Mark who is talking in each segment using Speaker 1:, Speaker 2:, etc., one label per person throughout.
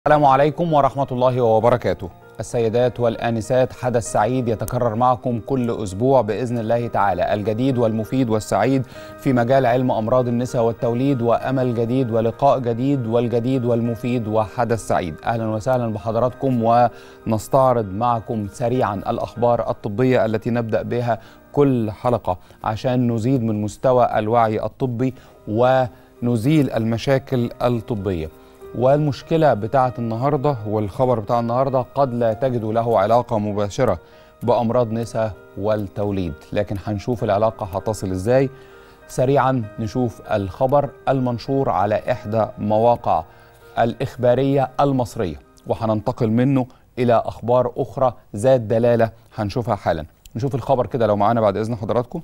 Speaker 1: السلام عليكم ورحمة الله وبركاته السيدات والآنسات حدث سعيد يتكرر معكم كل أسبوع بإذن الله تعالى الجديد والمفيد والسعيد في مجال علم أمراض النساء والتوليد وأمل جديد ولقاء جديد والجديد والمفيد وحدث سعيد أهلا وسهلا بحضراتكم ونستعرض معكم سريعا الأخبار الطبية التي نبدأ بها كل حلقة عشان نزيد من مستوى الوعي الطبي ونزيل المشاكل الطبيه والمشكلة بتاعة النهاردة والخبر بتاع النهاردة قد لا تجد له علاقة مباشرة بأمراض نساء والتوليد لكن هنشوف العلاقة هتصل ازاي سريعا نشوف الخبر المنشور على إحدى مواقع الإخبارية المصرية وهننتقل منه إلى أخبار أخرى ذات دلالة هنشوفها حالا نشوف الخبر كده لو معانا بعد إذن حضراتكم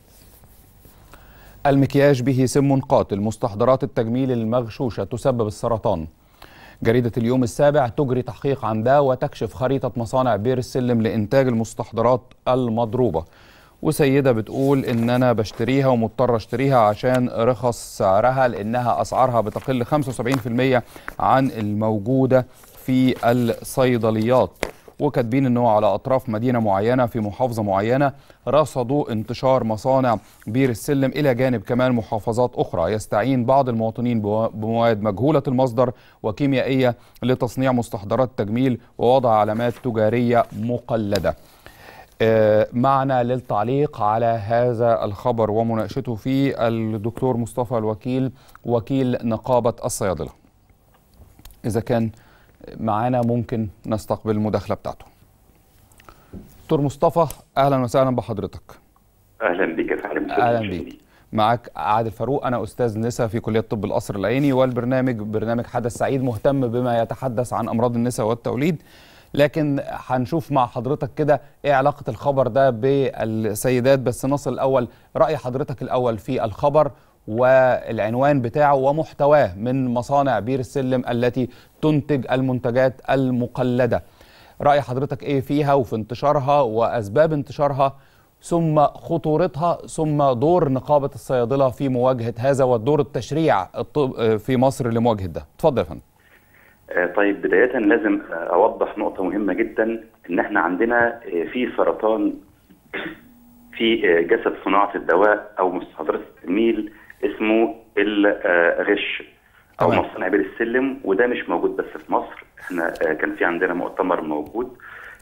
Speaker 1: المكياج به سم قاتل مستحضرات التجميل المغشوشة تسبب السرطان جريدة اليوم السابع تجري تحقيق عن ده وتكشف خريطة مصانع بير السلم لإنتاج المستحضرات المضروبة وسيدة بتقول إن أنا بشتريها ومضطر أشتريها عشان رخص سعرها لأنها أسعارها بتقل 75% عن الموجودة في الصيدليات وكاتبين ان هو على اطراف مدينه معينه في محافظه معينه رصدوا انتشار مصانع بير السلم الى جانب كمان محافظات اخرى يستعين بعض المواطنين بمواد مجهوله المصدر وكيميائيه لتصنيع مستحضرات تجميل ووضع علامات تجاريه مقلده. معنا للتعليق على هذا الخبر ومناقشته فيه الدكتور مصطفى الوكيل وكيل نقابه الصيادله. اذا كان معانا ممكن نستقبل المداخله بتاعته. دكتور مصطفى اهلا وسهلا بحضرتك.
Speaker 2: اهلا بك يا فندم
Speaker 1: اهلا بيك. معاك عادل فاروق انا استاذ نساء في كليه طب القصر العيني والبرنامج برنامج حدث سعيد مهتم بما يتحدث عن امراض النساء والتوليد لكن هنشوف مع حضرتك كده ايه علاقه الخبر ده بالسيدات بس نصل الاول راي حضرتك الاول في الخبر والعنوان بتاعه ومحتواه من مصانع بير السلم التي تنتج المنتجات المقلدة رأي حضرتك ايه فيها وفي انتشارها وأسباب انتشارها ثم خطورتها ثم دور نقابة الصيادلة في مواجهة هذا والدور التشريع في مصر لمواجهة ده اتفضل يا فندم
Speaker 2: طيب بداية لازم أوضح نقطة مهمة جدا إن احنا عندنا في سرطان في جسد صناعة الدواء أو مستحضرات التجميل اسمه الغش او طبعا. مصانع بير السلم وده مش موجود بس في مصر احنا كان في عندنا مؤتمر موجود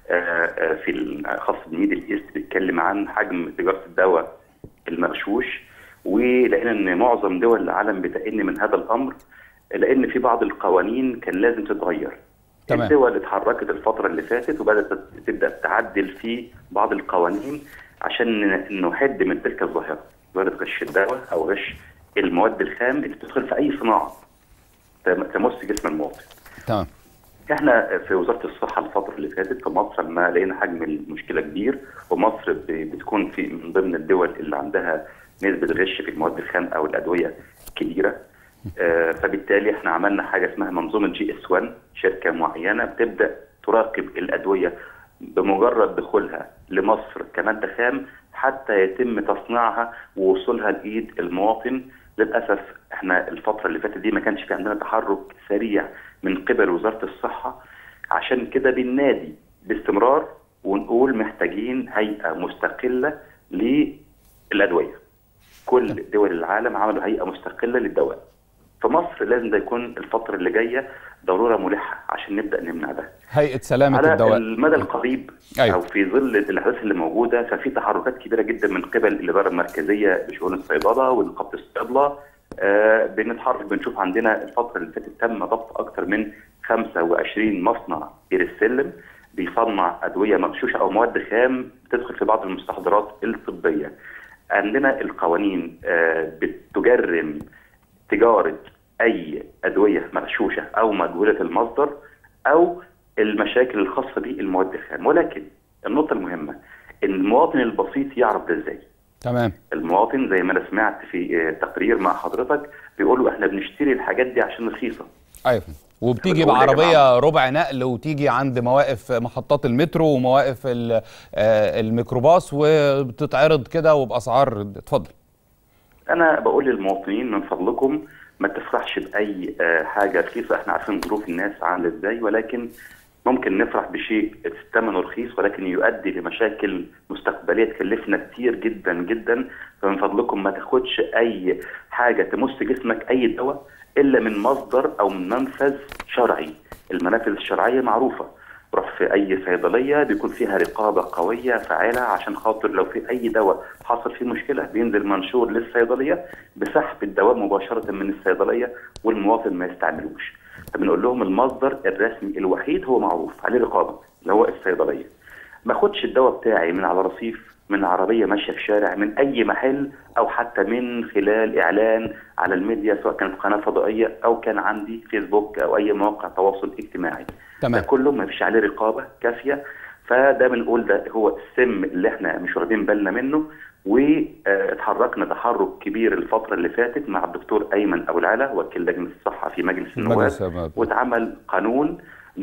Speaker 2: في الخاص بميدل ايست بيتكلم عن حجم تجاره الدواء المغشوش ولقينا ان معظم دول العالم بتئن من هذا الامر لان في بعض القوانين كان لازم تتغير تمام. الدول اتحركت الفتره اللي فاتت وبدات تبدا تعدل في بعض القوانين عشان نحد من تلك الظاهره ظاهره غش الدواء او غش المواد الخام اللي بتدخل في اي صناعه تمس جسم المواطن.
Speaker 1: تمام.
Speaker 2: احنا في وزاره الصحه الفتره اللي فاتت في مصر لما لقينا حجم المشكله كبير ومصر بتكون في من ضمن الدول اللي عندها نسبه غش في المواد الخام او الادويه كبيره. آه فبالتالي احنا عملنا حاجه اسمها منظومه جي اس 1 شركه معينه بتبدا تراقب الادويه بمجرد دخولها لمصر كماده خام حتى يتم تصنيعها ووصولها لايد المواطن للاسف احنا الفتره اللي فاتت دي ما كانش في عندنا تحرك سريع من قبل وزاره الصحه عشان كده بننادي باستمرار ونقول محتاجين هيئه مستقله للادويه كل دول العالم عملوا هيئه مستقله للدواء في مصر لازم ده يكون الفتره اللي جايه ضروره ملحه عشان نبدا نمنع ده
Speaker 1: هيئه سلامه
Speaker 2: على
Speaker 1: الدواء
Speaker 2: على المدى القريب أيوه. او في ظل الاحداث اللي موجوده ففي تحركات كبيره جدا من قبل الاداره المركزيه لشؤون الصيدله ونقابه الصيدله آه بنتحرك بنشوف عندنا الفتره اللي فاتت تم ضبط اكثر من 25 مصنع بير السلم بيصنع ادويه مغشوشه او مواد خام بتدخل في بعض المستحضرات الطبيه. عندنا القوانين آه بتجرم تجاره اي ادويه مغشوشه او مجهوله المصدر او المشاكل الخاصه بالمواد الخام ولكن النقطه المهمه ان المواطن البسيط يعرف ده ازاي
Speaker 1: تمام
Speaker 2: المواطن زي ما انا سمعت في تقرير مع حضرتك بيقولوا احنا بنشتري الحاجات دي عشان رخيصه
Speaker 1: ايوه وبتيجي بعربيه ربع نقل وتيجي عند مواقف محطات المترو ومواقف الميكروباص وبتتعرض كده وباسعار اتفضل
Speaker 2: انا بقول للمواطنين من فضلكم ما تفرحش باي آه، حاجه رخيصه احنا عارفين ظروف الناس عامله ازاي ولكن ممكن نفرح بشيء ثمنه رخيص ولكن يؤدي لمشاكل مستقبليه تكلفنا كتير جدا جدا فمن فضلكم ما تاخدش اي حاجه تمس جسمك اي دواء الا من مصدر او من منفذ شرعي المنافذ الشرعيه معروفه روح في اي صيدليه بيكون فيها رقابه قويه فعاله عشان خاطر لو في اي دواء حصل فيه مشكله بينزل منشور للصيدليه بسحب الدواء مباشره من الصيدليه والمواطن ما يستعملوش فبنقول لهم المصدر الرسمي الوحيد هو معروف عليه رقابه اللي هو الصيدليه ما اخدش الدواء بتاعي من على رصيف من عربيه ماشيه في شارع من اي محل او حتى من خلال اعلان على الميديا سواء كانت قناه فضائيه او كان عندي فيسبوك او اي مواقع تواصل اجتماعي
Speaker 1: تمام.
Speaker 2: ده كله ما فيش عليه رقابه كافيه فده بنقول ده هو السم اللي احنا مش واخدين بالنا منه واتحركنا تحرك كبير الفتره اللي فاتت مع الدكتور ايمن ابو العلا وكيل لجنه الصحه في مجلس النواب
Speaker 1: مجلس النواب.
Speaker 2: واتعمل قانون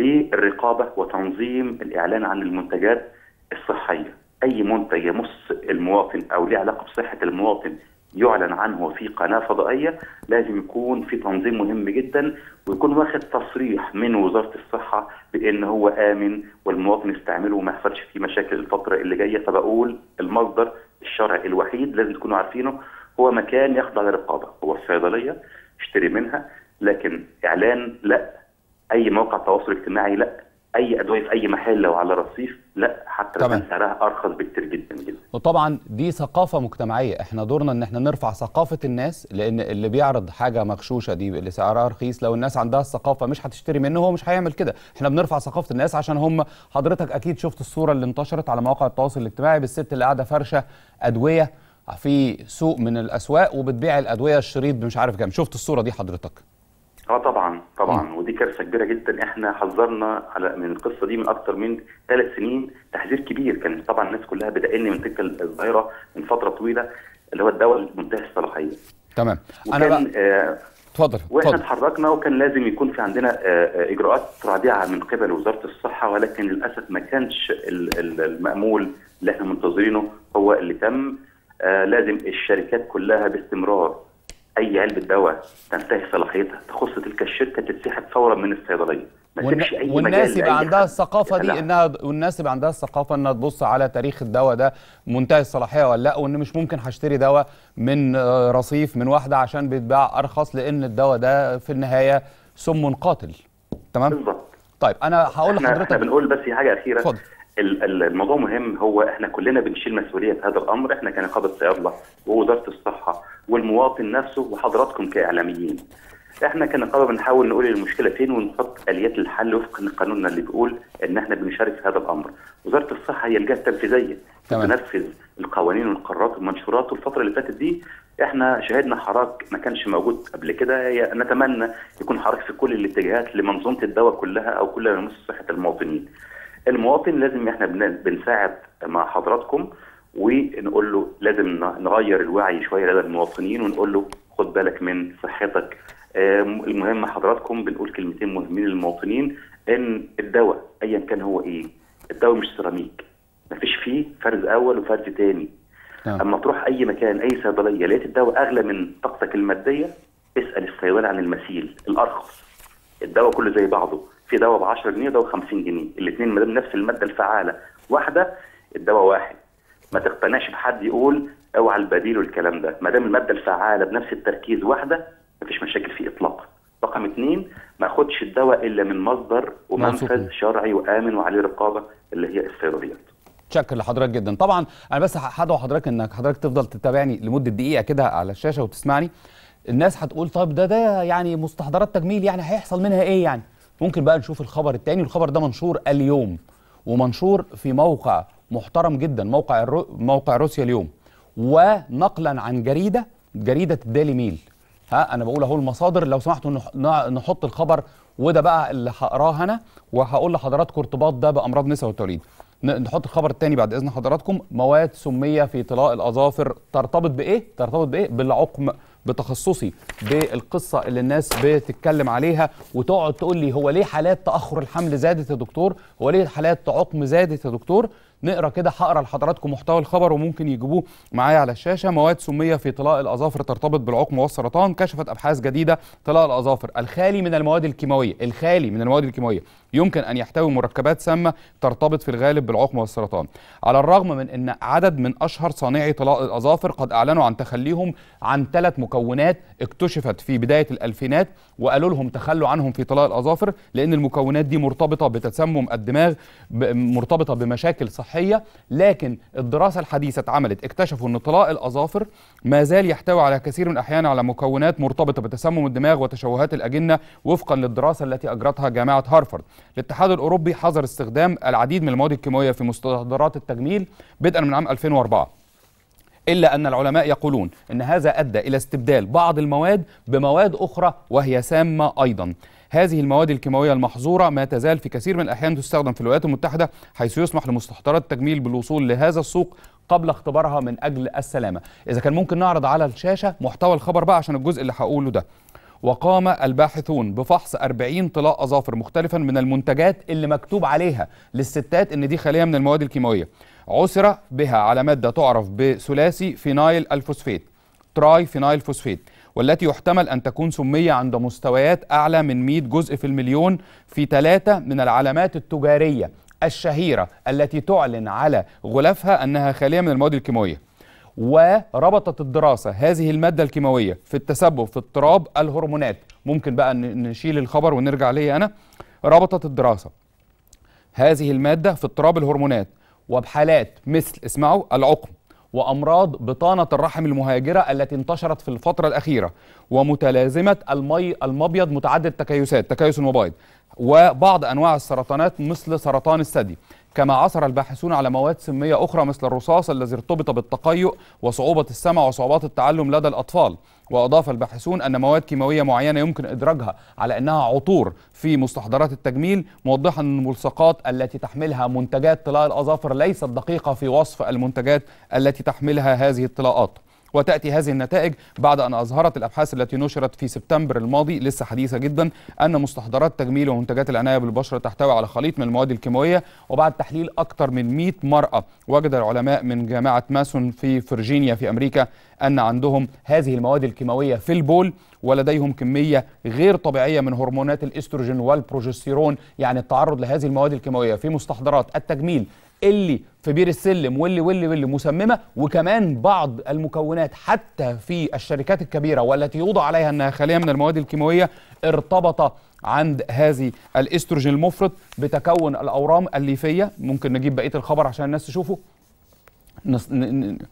Speaker 2: للرقابه وتنظيم الاعلان عن المنتجات الصحيه اي منتج يمس المواطن او له علاقه بصحه المواطن يعلن عنه في قناه فضائيه لازم يكون في تنظيم مهم جدا ويكون واخد تصريح من وزاره الصحه بان هو امن والمواطن يستعمله وما يحصلش فيه مشاكل الفتره اللي جايه فبقول المصدر الشرعي الوحيد لازم تكونوا عارفينه هو مكان يخضع للرقابه هو الصيدليه اشتري منها لكن اعلان لا اي موقع تواصل اجتماعي لا اي ادويه في اي محل او على رصيف لا حتى لو
Speaker 1: تمام.
Speaker 2: كان سعرها ارخص بكتير جدا جدا
Speaker 1: وطبعا دي ثقافة مجتمعية احنا دورنا ان احنا نرفع ثقافة الناس لان اللي بيعرض حاجة مغشوشة دي اللي سعرها رخيص لو الناس عندها الثقافة مش هتشتري منه هو مش هيعمل كده احنا بنرفع ثقافة الناس عشان هم حضرتك اكيد شفت الصورة اللي انتشرت على مواقع التواصل الاجتماعي بالست اللي قاعدة فرشة ادوية في سوق من الاسواق وبتبيع الادوية الشريط مش عارف كام شفت الصورة دي حضرتك
Speaker 2: اه طبعا طبعا ودي كارثه كبيره جدا احنا حذرنا على من القصه دي من اكثر من ثلاث سنين تحذير كبير كان طبعا الناس كلها بدأن من تلك الظاهره من فتره طويله اللي هو الدواء منتهي الصلاحيه
Speaker 1: تمام انا بقى
Speaker 2: وكان آه
Speaker 1: اتفضل
Speaker 2: واحنا
Speaker 1: اتفضل
Speaker 2: اتحركنا وكان لازم يكون في عندنا آه، آه، اجراءات رادعه من قبل وزاره الصحه ولكن للاسف ما كانش ال- ال- المامول اللي احنا منتظرينه هو اللي تم آه، لازم الشركات كلها باستمرار اي علبه دواء تنتهي صلاحيتها تخص تلك الشركه تتسحب فورا من الصيدليه ما
Speaker 1: والن-
Speaker 2: تسيبش اي
Speaker 1: والناس
Speaker 2: مجال
Speaker 1: يبقى
Speaker 2: لأي
Speaker 1: عندها
Speaker 2: حد
Speaker 1: الثقافه دي
Speaker 2: يتلاعب.
Speaker 1: انها والناس يبقى عندها الثقافه انها تبص على تاريخ الدواء ده منتهي الصلاحيه ولا لا وان مش ممكن هشتري دواء من آه، رصيف من واحده عشان بيتباع ارخص لان الدواء ده في النهايه سم قاتل تمام
Speaker 2: بالظبط
Speaker 1: طيب انا هقول
Speaker 2: احنا, احنا
Speaker 1: لحضرتك
Speaker 2: بنقول بس حاجه اخيره
Speaker 1: اتفضل.
Speaker 2: ال- ال- الموضوع مهم هو احنا كلنا بنشيل مسؤوليه في هذا الامر احنا كنقابه صيادله ووزاره الصحه والمواطن نفسه وحضراتكم كاعلاميين احنا كنقابه بنحاول نقول المشكله فين ونحط اليات الحل وفقا لقانوننا اللي بيقول ان احنا بنشارك في هذا الامر وزاره الصحه هي الجهه التنفيذيه
Speaker 1: تمام.
Speaker 2: بتنفذ القوانين والقرارات والمنشورات والفتره اللي فاتت دي احنا شهدنا حراك ما كانش موجود قبل كده هي نتمنى يكون حراك في كل الاتجاهات لمنظومه الدواء كلها او كل ما يمس صحه المواطنين المواطن لازم احنا بن- بنساعد مع حضراتكم ونقول له لازم ن- نغير الوعي شويه لدى المواطنين ونقول له خد بالك من صحتك آه، المهم حضراتكم بنقول كلمتين مهمين للمواطنين ان الدواء ايا كان هو ايه الدواء مش سيراميك مفيش فيه فرز اول وفرز تاني
Speaker 1: نعم.
Speaker 2: اما تروح اي مكان اي صيدليه لقيت الدواء اغلى من طاقتك الماديه اسال الصيدلي عن المثيل الارخص الدواء كله زي بعضه في دواء ب 10 جنيه ودواء ب 50 جنيه الاثنين ما دام نفس الماده الفعاله واحده الدواء واحد ما تقتنعش بحد يقول اوعى البديل والكلام ده ما دام الماده الفعاله بنفس التركيز واحده مفيش مشاكل فيه اطلاقا رقم اثنين ما اخدش الدواء الا من مصدر
Speaker 1: موثوق.
Speaker 2: ومنفذ شرعي وامن وعليه رقابه اللي هي الصيدليات
Speaker 1: شكر لحضرتك جدا طبعا انا بس هدعو حضرتك انك حضرتك تفضل تتابعني لمده دقيقه كده على الشاشه وتسمعني الناس هتقول طيب ده ده يعني مستحضرات تجميل يعني هيحصل منها ايه يعني ممكن بقى نشوف الخبر التاني والخبر ده منشور اليوم ومنشور في موقع محترم جدا موقع الرو موقع روسيا اليوم ونقلا عن جريده جريده الديلي ميل ها انا بقول اهو المصادر لو سمحتوا نح- نع- نحط الخبر وده بقى اللي هقراه انا وهقول لحضراتكم ارتباط ده بامراض النساء والتوليد ن- نحط الخبر الثاني بعد اذن حضراتكم مواد سميه في طلاء الاظافر ترتبط بايه ترتبط بايه بالعقم بتخصصي بالقصه اللي الناس بتتكلم عليها وتقعد تقول لي هو ليه حالات تاخر الحمل زادت يا دكتور هو ليه حالات عقم زادت يا دكتور نقرا كده هقرا لحضراتكم محتوى الخبر وممكن يجيبوه معايا على الشاشه مواد سميه في طلاء الاظافر ترتبط بالعقم والسرطان كشفت ابحاث جديده طلاء الاظافر الخالي من المواد الكيماويه الخالي من المواد الكيماويه يمكن ان يحتوي مركبات سامه ترتبط في الغالب بالعقم والسرطان على الرغم من ان عدد من اشهر صانعي طلاء الاظافر قد اعلنوا عن تخليهم عن ثلاث مكونات اكتشفت في بدايه الالفينات وقالوا لهم تخلوا عنهم في طلاء الاظافر لان المكونات دي مرتبطه بتسمم الدماغ مرتبطه بمشاكل صحيه لكن الدراسه الحديثه اتعملت اكتشفوا ان طلاء الاظافر ما زال يحتوي على كثير من الاحيان على مكونات مرتبطه بتسمم الدماغ وتشوهات الاجنه وفقا للدراسه التي اجرتها جامعه هارفارد الاتحاد الاوروبي حظر استخدام العديد من المواد الكيماويه في مستحضرات التجميل بدءا من عام 2004 إلا أن العلماء يقولون أن هذا أدى إلى استبدال بعض المواد بمواد أخرى وهي سامة أيضا هذه المواد الكيماوية المحظورة ما تزال في كثير من الأحيان تستخدم في الولايات المتحدة حيث يسمح لمستحضرات التجميل بالوصول لهذا السوق قبل اختبارها من أجل السلامة إذا كان ممكن نعرض على الشاشة محتوى الخبر بقى عشان الجزء اللي هقوله ده وقام الباحثون بفحص 40 طلاء أظافر مختلفا من المنتجات اللي مكتوب عليها للستات إن دي خالية من المواد الكيماوية عثر بها على مادة تعرف بثلاثي فينايل الفوسفات تراي فينايل فوسفات والتي يحتمل أن تكون سمية عند مستويات أعلى من 100 جزء في المليون في ثلاثة من العلامات التجارية الشهيرة التي تعلن على غلافها أنها خالية من المواد الكيماوية وربطت الدراسة هذه المادة الكيماوية في التسبب في اضطراب الهرمونات ممكن بقى نشيل الخبر ونرجع ليه أنا ربطت الدراسة هذه المادة في اضطراب الهرمونات وبحالات مثل اسمعوا العقم وامراض بطانه الرحم المهاجره التي انتشرت في الفتره الاخيره ومتلازمه المي المبيض متعدد التكيسات تكيس المبايض وبعض انواع السرطانات مثل سرطان الثدي كما عثر الباحثون على مواد سميه اخرى مثل الرصاص الذي ارتبط بالتقيؤ وصعوبه السمع وصعوبات التعلم لدى الاطفال واضاف الباحثون ان مواد كيماويه معينه يمكن ادراجها على انها عطور في مستحضرات التجميل موضحا ان الملصقات التي تحملها منتجات طلاء الاظافر ليست دقيقه في وصف المنتجات التي تحملها هذه الطلاءات وتأتي هذه النتائج بعد أن أظهرت الأبحاث التي نشرت في سبتمبر الماضي لسه حديثة جدا أن مستحضرات التجميل ومنتجات العناية بالبشرة تحتوي على خليط من المواد الكيماوية وبعد تحليل أكثر من 100 مرأة وجد العلماء من جامعة ماسون في فرجينيا في أمريكا أن عندهم هذه المواد الكيماوية في البول ولديهم كمية غير طبيعية من هرمونات الإستروجين والبروجستيرون يعني التعرض لهذه المواد الكيماوية في مستحضرات التجميل اللي في بير السلم واللي واللي واللي مسممه وكمان بعض المكونات حتى في الشركات الكبيره والتي يوضع عليها انها خاليه من المواد الكيماويه ارتبط عند هذه الاستروجين المفرط بتكون الاورام الليفيه ممكن نجيب بقيه الخبر عشان الناس تشوفه نص... ن... ن...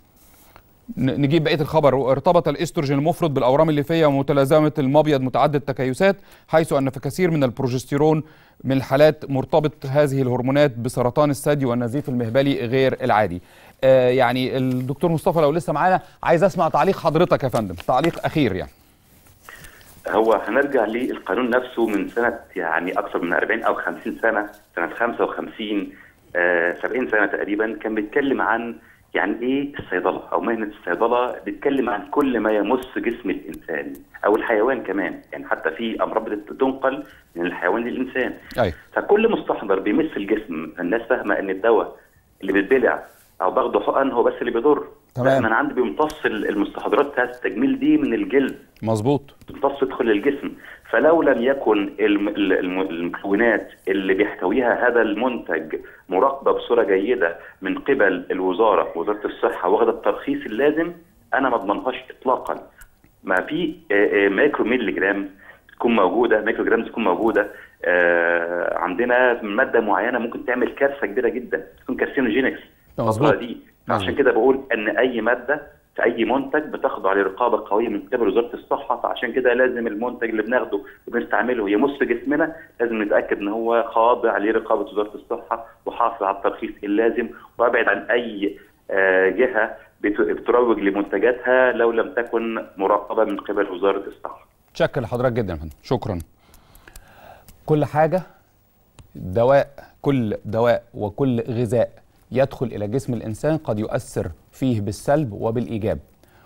Speaker 1: نجيب بقيه الخبر وارتبط الاستروجين المفرط بالاورام الليفيه ومتلازمه المبيض متعدد التكيسات حيث ان في كثير من البروجستيرون من الحالات مرتبط هذه الهرمونات بسرطان الثدي والنزيف المهبلي غير العادي. آه يعني الدكتور مصطفى لو لسه معانا عايز اسمع تعليق حضرتك يا فندم، تعليق اخير يعني.
Speaker 2: هو هنرجع للقانون نفسه من سنه يعني اكثر من 40 او 50 سنه، سنه 55 آه 70 سنه تقريبا كان بيتكلم عن يعني ايه الصيدله او مهنه الصيدله بتتكلم عن كل ما يمس جسم الانسان او الحيوان كمان يعني حتى في امراض بتنقل من الحيوان للانسان
Speaker 1: أي.
Speaker 2: فكل مستحضر بيمس الجسم الناس فاهمه ان الدواء اللي بيتبلع او باخده حقن هو بس اللي بيضر
Speaker 1: تمام.
Speaker 2: انا عندي بيمتص المستحضرات بتاعت التجميل دي من الجلد
Speaker 1: مظبوط
Speaker 2: تمتص تدخل الجسم فلو لم يكن الم... الم... المكونات اللي بيحتويها هذا المنتج مراقبه بصوره جيده من قبل الوزاره وزاره الصحه واخده الترخيص اللازم انا ما اضمنهاش اطلاقا ما في مايكرو ميلي جرام تكون موجوده مايكرو جرام تكون موجوده آه عندنا ماده معينه ممكن تعمل كارثه كبيره جدا تكون كارسينوجينكس
Speaker 1: مظبوط
Speaker 2: دي عشان كده بقول ان اي ماده في اي منتج بتخضع لرقابه قويه من قبل وزاره الصحه فعشان كده لازم المنتج اللي بناخده وبنستعمله يمس جسمنا لازم نتاكد ان هو خاضع لرقابه وزاره الصحه وحاصل على الترخيص اللازم وابعد عن اي جهه بتروج لمنتجاتها لو لم تكن مراقبه من قبل وزاره الصحه.
Speaker 1: شكرا لحضرتك جدا يا فندم شكرا. كل حاجه دواء كل دواء وكل غذاء يدخل الى جسم الانسان قد يؤثر فيه بالسلب وبالايجاب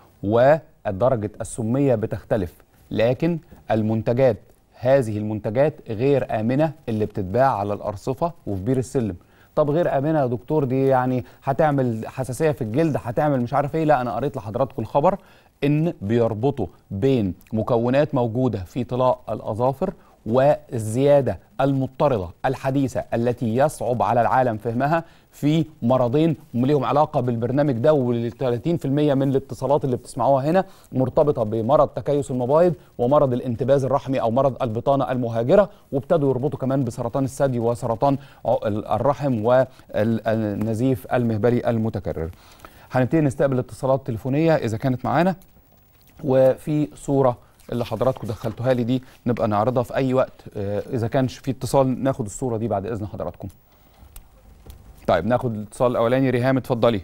Speaker 1: ودرجه السميه بتختلف لكن المنتجات هذه المنتجات غير امنه اللي بتتباع على الارصفه وفي بير السلم طب غير امنه يا دكتور دي يعني هتعمل حساسيه في الجلد هتعمل مش عارف ايه لا انا قريت لحضراتكم الخبر ان بيربطوا بين مكونات موجوده في طلاء الاظافر والزياده المضطرده الحديثه التي يصعب على العالم فهمها في مرضين ليهم علاقه بالبرنامج ده وال 30% من الاتصالات اللي بتسمعوها هنا مرتبطه بمرض تكيس المبايض ومرض الانتباز الرحمي او مرض البطانه المهاجره وابتدوا يربطوا كمان بسرطان الثدي وسرطان الرحم والنزيف المهبلي المتكرر. هنبتدي نستقبل اتصالات تليفونيه اذا كانت معانا وفي صوره اللي حضراتكم دخلتوها لي دي نبقى نعرضها في اي وقت اذا كانش في اتصال ناخد الصوره دي بعد اذن حضراتكم طيب ناخد الاتصال الاولاني ريهام اتفضلي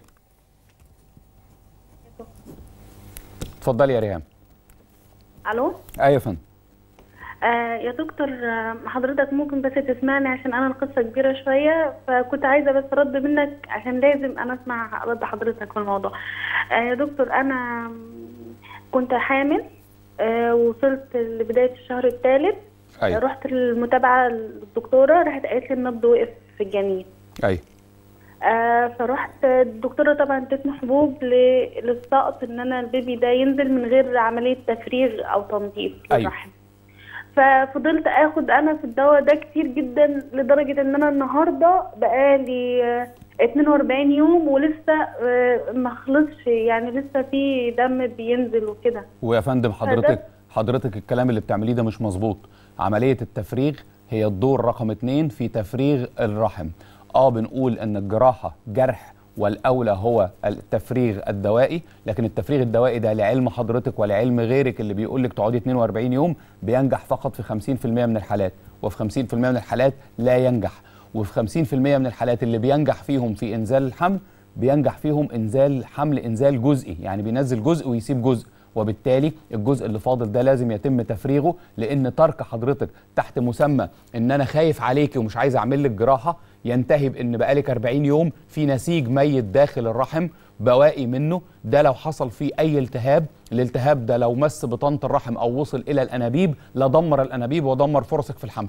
Speaker 1: اتفضلي يا ريهام
Speaker 3: الو
Speaker 1: ايوه يا فندم
Speaker 3: آه يا دكتور آه حضرتك ممكن بس تسمعني عشان انا القصه كبيره شويه فكنت عايزه بس رد منك عشان لازم انا اسمع رد حضرتك في الموضوع آه يا دكتور انا كنت حامل آه وصلت لبدايه الشهر الثالث
Speaker 1: أيوة.
Speaker 3: رحت المتابعه للدكتوره راحت قالت لي النبض وقف في الجنين
Speaker 1: ايوه
Speaker 3: آه فرحت الدكتوره طبعا ادتني حبوب للسقط ان انا البيبي ده ينزل من غير عمليه تفريغ او تنظيف
Speaker 1: أيوة.
Speaker 3: للرحم ففضلت اخد انا في الدواء ده كتير جدا لدرجه ان انا النهارده بقالي آه 42 يوم ولسه آه ما خلصش يعني لسه في دم بينزل وكده
Speaker 1: ويا فندم حضرتك حضرتك الكلام اللي بتعمليه ده مش مظبوط عمليه التفريغ هي الدور رقم اتنين في تفريغ الرحم اه بنقول ان الجراحه جرح والاولى هو التفريغ الدوائي لكن التفريغ الدوائي ده لعلم حضرتك ولعلم غيرك اللي بيقول لك تقعدي 42 يوم بينجح فقط في 50% من الحالات وفي 50% من الحالات لا ينجح وفي 50% من الحالات اللي بينجح فيهم في انزال الحمل بينجح فيهم انزال حمل انزال جزئي يعني بينزل جزء ويسيب جزء وبالتالي الجزء اللي فاضل ده لازم يتم تفريغه لان ترك حضرتك تحت مسمى ان انا خايف عليكي ومش عايز اعمل لك جراحه ينتهي بان بقالك 40 يوم في نسيج ميت داخل الرحم بواقي منه ده لو حصل فيه اي التهاب الالتهاب ده لو مس بطانه الرحم او وصل الى الانابيب لدمر الانابيب ودمر فرصك في الحمل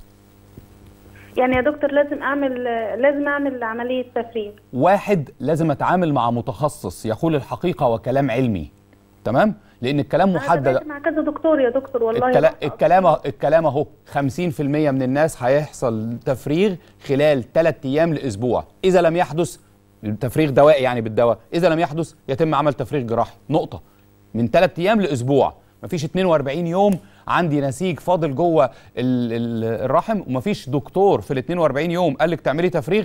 Speaker 3: يعني يا دكتور لازم اعمل لازم اعمل عمليه تفريغ
Speaker 1: واحد لازم اتعامل مع متخصص يقول الحقيقه وكلام علمي تمام لان الكلام محدد
Speaker 3: انا مع كذا دكتور يا دكتور والله
Speaker 1: الكلام الكلام الكلام اهو 50% من الناس هيحصل تفريغ خلال 3 ايام لاسبوع اذا لم يحدث تفريغ دوائي يعني بالدواء اذا لم يحدث يتم عمل تفريغ جراحي نقطه من 3 ايام لاسبوع مفيش 42 يوم عندي نسيج فاضل جوه ال- ال- الرحم ومفيش دكتور في ال 42 يوم قال لك تعملي تفريغ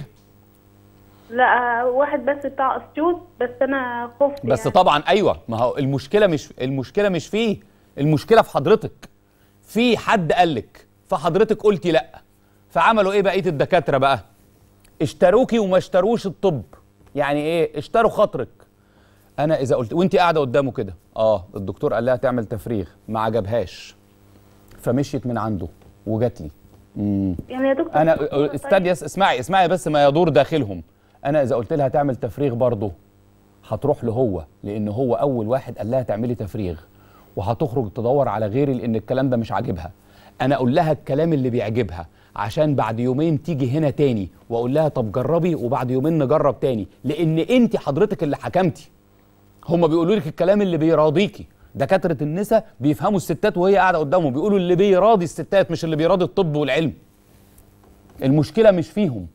Speaker 3: لا واحد بس بتاع اسيوط بس انا خفت
Speaker 1: بس
Speaker 3: يعني.
Speaker 1: طبعا ايوه ما هو المشكله مش المشكله مش فيه المشكله في حضرتك في حد قال لك فحضرتك قلتي لا فعملوا ايه بقيه الدكاتره بقى اشتروكي وما اشتروش الطب يعني ايه اشتروا خاطرك انا اذا قلت وانت قاعده قدامه كده اه الدكتور قال لها تعمل تفريغ ما عجبهاش فمشيت من عنده وجات لي مم.
Speaker 3: يعني يا دكتور
Speaker 1: انا
Speaker 3: طيب.
Speaker 1: استني يس- اسمعي اسمعي بس ما يدور داخلهم انا اذا قلت لها تعمل تفريغ برضه هتروح له هو لان هو اول واحد قال لها تعملي تفريغ وهتخرج تدور على غيري لان الكلام ده مش عاجبها انا اقول لها الكلام اللي بيعجبها عشان بعد يومين تيجي هنا تاني واقول لها طب جربي وبعد يومين نجرب تاني لان انت حضرتك اللي حكمتي هم بيقولوا لك الكلام اللي بيراضيكي دكاتره النساء بيفهموا الستات وهي قاعده قدامهم بيقولوا اللي بيراضي الستات مش اللي بيراضي الطب والعلم المشكله مش فيهم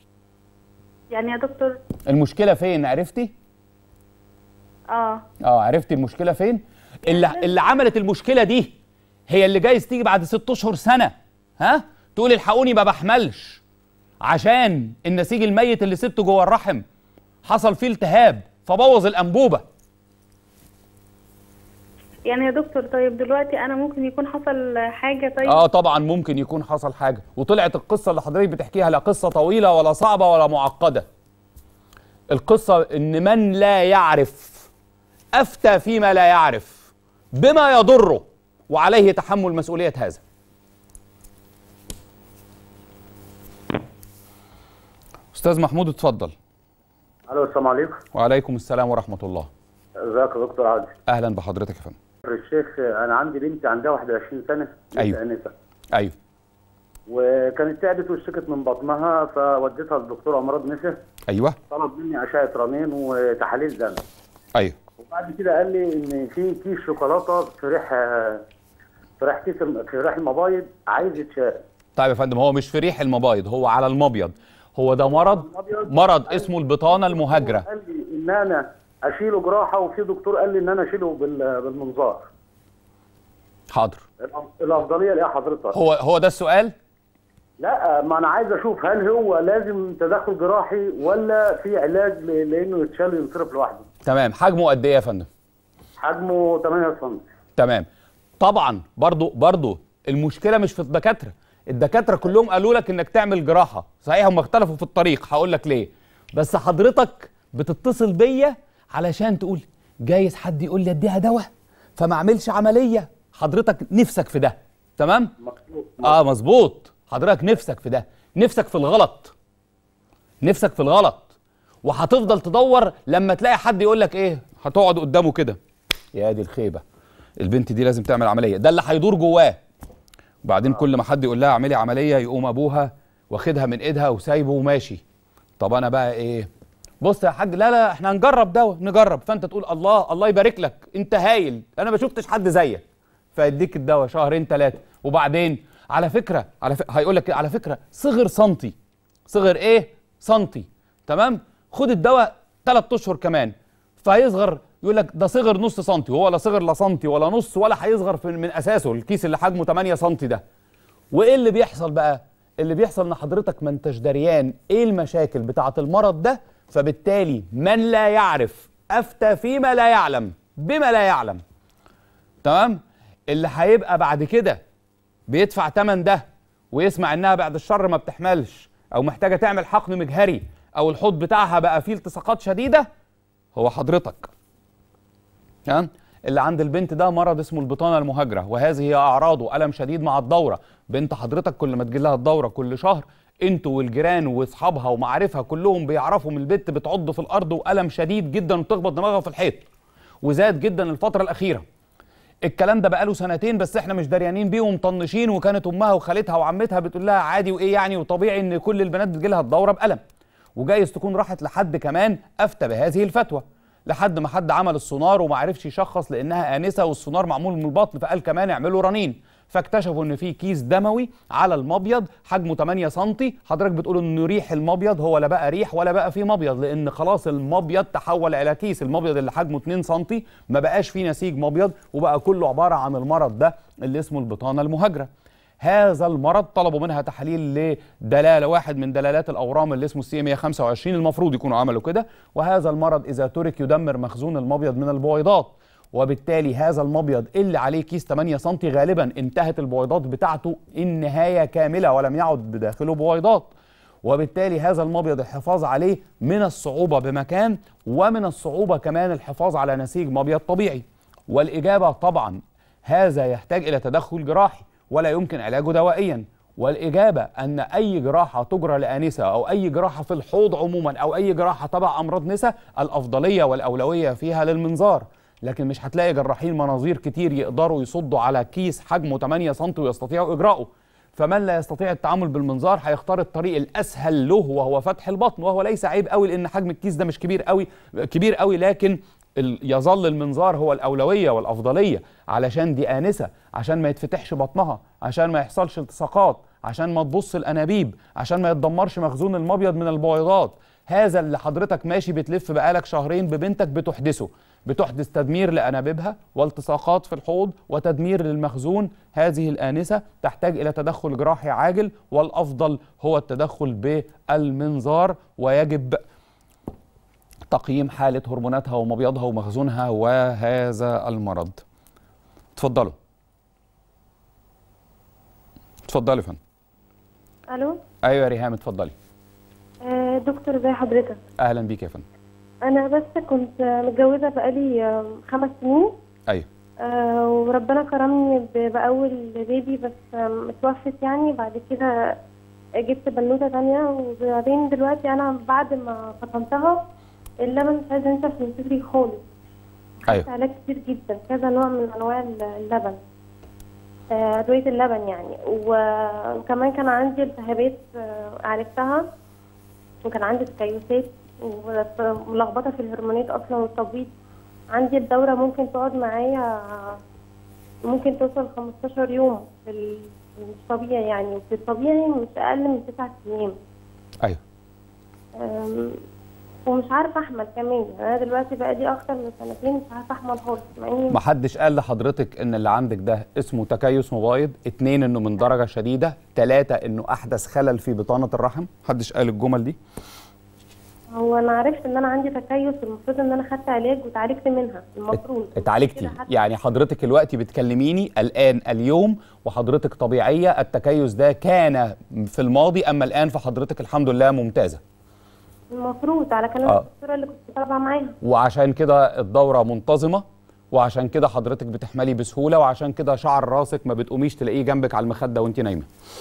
Speaker 3: يعني يا دكتور
Speaker 1: المشكله فين عرفتي
Speaker 3: اه
Speaker 1: اه عرفتي المشكله فين اللي اللي عملت المشكله دي هي اللي جايز تيجي بعد ست اشهر سنه ها تقول الحقوني ما بحملش عشان النسيج الميت اللي سبته جوه الرحم حصل فيه التهاب فبوظ الانبوبه
Speaker 3: يعني يا دكتور طيب دلوقتي انا ممكن يكون حصل حاجه طيب
Speaker 1: اه طبعا ممكن يكون حصل حاجه وطلعت القصه اللي حضرتك بتحكيها لا قصه طويله ولا صعبه ولا معقده القصه ان من لا يعرف افتى فيما لا يعرف بما يضره وعليه تحمل مسؤوليه هذا استاذ محمود اتفضل
Speaker 4: الو السلام عليكم
Speaker 1: وعليكم السلام ورحمه الله
Speaker 4: ازيك يا دكتور عادل
Speaker 1: اهلا بحضرتك يا فندم
Speaker 4: الشيخ انا عندي بنتي عندها 21 سنه
Speaker 1: أيوة.
Speaker 4: لسه انسه
Speaker 1: ايوه
Speaker 4: وكانت تعبت واشتكت من بطنها فوديتها للدكتور امراض نسا
Speaker 1: ايوه
Speaker 4: طلب مني اشعه رنين وتحاليل دم
Speaker 1: ايوه
Speaker 4: وبعد كده قال لي ان في كيس شوكولاته في ريح في ريح كيس الم- في ريح المبايض عايز يتشال
Speaker 1: طيب يا فندم هو مش في ريح المبايض هو على المبيض هو ده مرض
Speaker 4: المبيض.
Speaker 1: مرض اسمه البطانه المهاجره
Speaker 4: قال لي ان انا اشيله جراحه وفي دكتور قال لي ان انا اشيله بال- بالمنظار
Speaker 1: حاضر
Speaker 4: الأف- الافضليه لايه حضرتك؟
Speaker 1: هو هو ده السؤال
Speaker 4: لا ما انا عايز اشوف هل هو لازم تدخل جراحي ولا في علاج ل- لانه يتشال وينصرف لوحده
Speaker 1: تمام حجمه قد ايه يا فندم
Speaker 4: حجمه 8 سم
Speaker 1: تمام طبعا برضو برضو المشكله مش في الدكاتره الدكاتره كلهم قالوا لك انك تعمل جراحه صحيح هم اختلفوا في الطريق هقول لك ليه بس حضرتك بتتصل بيا علشان تقول جايز حد يقول لي اديها دواء فما اعملش عمليه حضرتك نفسك في ده تمام
Speaker 4: مظبوط
Speaker 1: اه مظبوط حضرتك نفسك في ده نفسك في الغلط نفسك في الغلط وهتفضل تدور لما تلاقي حد يقول لك ايه هتقعد قدامه كده يا دي الخيبه البنت دي لازم تعمل عمليه ده اللي هيدور جواه وبعدين كل ما حد يقول لها اعملي عمليه يقوم ابوها واخدها من ايدها وسايبه وماشي طب انا بقى ايه بص يا حاج لا لا احنا هنجرب دواء نجرب فانت تقول الله الله يبارك لك انت هايل انا ما شفتش حد زيك فيديك الدواء شهرين ثلاثه وبعدين على فكره على فكرة هيقول لك على فكره صغر سنتي صغر ايه سنتي تمام خد الدواء ثلاث اشهر كمان فهيصغر يقول لك ده صغر نص سنتي وهو لا صغر لا سنتي ولا نص ولا هيصغر في- من اساسه الكيس اللي حجمه 8 سنتي ده وايه اللي بيحصل بقى اللي بيحصل ان حضرتك ما انتش دريان ايه المشاكل بتاعه المرض ده فبالتالي من لا يعرف افتى فيما لا يعلم بما لا يعلم تمام اللي هيبقى بعد كده بيدفع تمن ده ويسمع انها بعد الشر ما بتحملش او محتاجه تعمل حقن مجهري او الحوض بتاعها بقى فيه التصاقات شديده هو حضرتك تمام اللي عند البنت ده مرض اسمه البطانه المهاجره وهذه هي اعراضه الم شديد مع الدوره بنت حضرتك كل ما تجي لها الدوره كل شهر انتوا والجيران واصحابها ومعارفها كلهم بيعرفوا من البنت بتعض في الارض والم شديد جدا وتخبط دماغها في الحيط وزاد جدا الفتره الاخيره الكلام ده بقاله سنتين بس احنا مش دريانين بيه ومطنشين وكانت امها وخالتها وعمتها بتقول لها عادي وايه يعني وطبيعي ان كل البنات بتجي لها الدوره بألم وجايز تكون راحت لحد كمان افتى بهذه الفتوى لحد ما حد عمل السونار وما عرفش يشخص لانها انسه والسونار معمول من البطن فقال كمان اعملوا رنين فاكتشفوا ان في كيس دموي على المبيض حجمه 8 سم حضرتك بتقول انه ريح المبيض هو لا بقى ريح ولا بقى فيه مبيض لان خلاص المبيض تحول الى كيس المبيض اللي حجمه 2 سم ما بقاش فيه نسيج مبيض وبقى كله عباره عن المرض ده اللي اسمه البطانه المهاجره هذا المرض طلبوا منها تحاليل لدلاله واحد من دلالات الاورام اللي اسمه السي 125 المفروض يكونوا عملوا كده وهذا المرض اذا ترك يدمر مخزون المبيض من البويضات وبالتالي هذا المبيض اللي عليه كيس 8 سم غالبا انتهت البويضات بتاعته النهايه كامله ولم يعد بداخله بويضات وبالتالي هذا المبيض الحفاظ عليه من الصعوبه بمكان ومن الصعوبه كمان الحفاظ على نسيج مبيض طبيعي والاجابه طبعا هذا يحتاج الى تدخل جراحي ولا يمكن علاجه دوائيا والإجابة أن أي جراحة تجرى لآنسة أو أي جراحة في الحوض عموما أو أي جراحة تبع أمراض نساء الأفضلية والأولوية فيها للمنظار لكن مش هتلاقي جراحين مناظير كتير يقدروا يصدوا على كيس حجمه 8 سم ويستطيعوا إجراءه فمن لا يستطيع التعامل بالمنظار هيختار الطريق الاسهل له وهو فتح البطن وهو ليس عيب قوي لان حجم الكيس ده مش كبير قوي كبير قوي لكن ال- يظل المنظار هو الاولويه والافضليه علشان دي انسه عشان ما يتفتحش بطنها عشان ما يحصلش التصاقات عشان ما تبص الانابيب عشان ما يتدمرش مخزون المبيض من البويضات هذا اللي حضرتك ماشي بتلف بقالك شهرين ببنتك بتحدثه بتحدث تدمير لانابيبها والتصاقات في الحوض وتدمير للمخزون هذه الانسه تحتاج الى تدخل جراحي عاجل والافضل هو التدخل بالمنظار ويجب تقييم حاله هرموناتها ومبيضها ومخزونها وهذا المرض اتفضلوا اتفضلي يا فندم
Speaker 3: الو
Speaker 1: ايوه يا ريهام اتفضلي
Speaker 3: آه دكتور ازي حضرتك
Speaker 1: اهلا بيك يا فندم
Speaker 3: انا بس كنت متجوزه بقالي آه، خمس سنين
Speaker 1: ايوه
Speaker 3: آه وربنا كرمني ب- باول بيبي بس آه، اتوفت يعني بعد كده جبت بنوته تانية وبعدين دلوقتي انا بعد ما فطمتها اللبن مش عايزه ينشف من صدري خالص
Speaker 1: ايوه
Speaker 3: علاج كتير جدا كذا نوع من انواع اللبن
Speaker 5: آه، أدوية اللبن يعني وكمان كان عندي التهابات آه، عالجتها وكان عندي تكيسات وملخبطة في الهرمونات أصلا والتبويض عندي الدورة ممكن تقعد معايا ممكن توصل 15 يوم في ال- مش طبيعي يعني في الطبيعي مش أقل من تسعة أيام
Speaker 1: ايوه
Speaker 5: أم، ومش عارفة أحمل كمان يعني أنا دلوقتي بقى دي أكتر من سنتين مش عارفة أحمل خالص مع إني
Speaker 1: ما حدش قال لحضرتك ان اللي عندك ده اسمه تكيس مبايض اتنين انه من درجه شديده تلاتة انه احدث خلل في بطانه الرحم محدش قال الجمل دي
Speaker 5: هو أنا عرفت إن أنا عندي تكيس المفروض إن أنا خدت علاج وتعالجت منها المفروض
Speaker 1: اتعالجتي
Speaker 5: كده حتى-
Speaker 1: يعني حضرتك دلوقتي بتكلميني الان اليوم وحضرتك طبيعيه التكيس ده كان في الماضي اما الان فحضرتك الحمد لله ممتازه
Speaker 5: المفروض على كلام
Speaker 1: آه.
Speaker 5: الدكتورة اللي كنت متابعة معاها
Speaker 1: وعشان كده الدوره منتظمه وعشان كده حضرتك بتحملي بسهوله وعشان كده شعر راسك ما بتقوميش تلاقيه جنبك على المخده وانت نايمه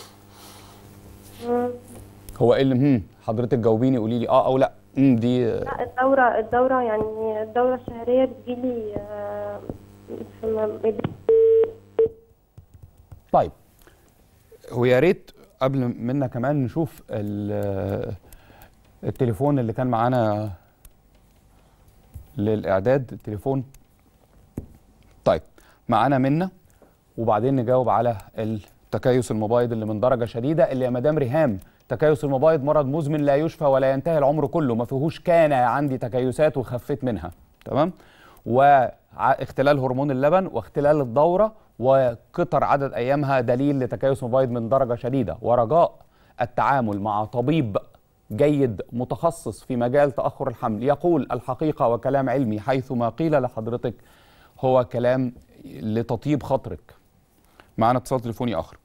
Speaker 5: مم.
Speaker 1: هو ايه اللي هم حضرتك جاوبيني قولي لي اه او لا امم دي
Speaker 5: لا الدورة الدورة يعني الدورة الشهرية بتجيلي آه، في م-
Speaker 1: طيب هو يا ريت قبل منا كمان نشوف ال- التليفون اللي كان معانا للاعداد التليفون طيب معانا منا وبعدين نجاوب على التكيس المبايض اللي من درجه شديده اللي يا مدام ريهام تكيس المبايض مرض مزمن لا يشفى ولا ينتهي العمر كله ما فيهوش كان عندي تكيسات وخفيت منها تمام واختلال هرمون اللبن واختلال الدوره وكتر عدد ايامها دليل لتكيس مبايض من درجه شديده ورجاء التعامل مع طبيب جيد متخصص في مجال تاخر الحمل يقول الحقيقه وكلام علمي حيث ما قيل لحضرتك هو كلام لتطيب خاطرك معنا اتصال تليفوني اخر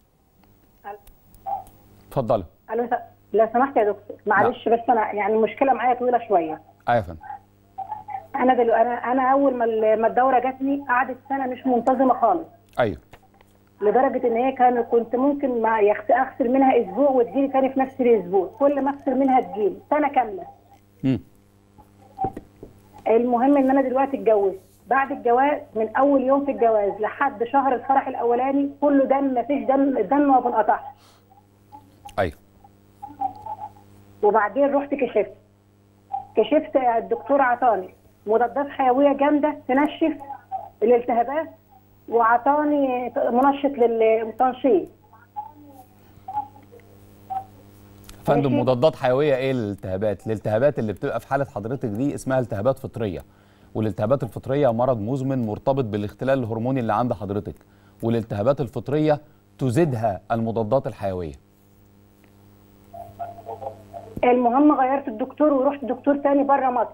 Speaker 1: اتفضلي
Speaker 6: الو س- لو سمحت يا دكتور معلش بس انا يعني المشكله معايا طويله شويه
Speaker 1: اه يا فندم
Speaker 6: انا دلوقتي انا انا اول ما ال- ما الدوره جاتني قعدت سنه مش منتظمه خالص
Speaker 1: ايوه
Speaker 6: لدرجه ان هي كان كنت ممكن مع يخت اغسل منها اسبوع وتجيلي تاني في نفس الاسبوع كل ما اغسل منها تجيلي سنه كامله
Speaker 1: مم.
Speaker 6: المهم ان انا دلوقتي اتجوزت بعد الجواز من اول يوم في الجواز لحد شهر الفرح الاولاني كله دم مفيش دم الدم ما بنقطعش
Speaker 1: ايوه
Speaker 6: وبعدين رحت كشفت كشفت الدكتور عطاني مضادات حيويه جامده تنشف الالتهابات وعطاني منشط للتنشيط
Speaker 1: فندم
Speaker 6: ماشي.
Speaker 1: مضادات حيويه ايه للالتهابات الالتهابات اللي بتبقى في حاله حضرتك دي اسمها التهابات فطريه والالتهابات الفطريه مرض مزمن مرتبط بالاختلال الهرموني اللي عند حضرتك والالتهابات الفطريه تزيدها المضادات الحيويه
Speaker 6: المهم غيرت الدكتور ورحت دكتور تاني بره مصر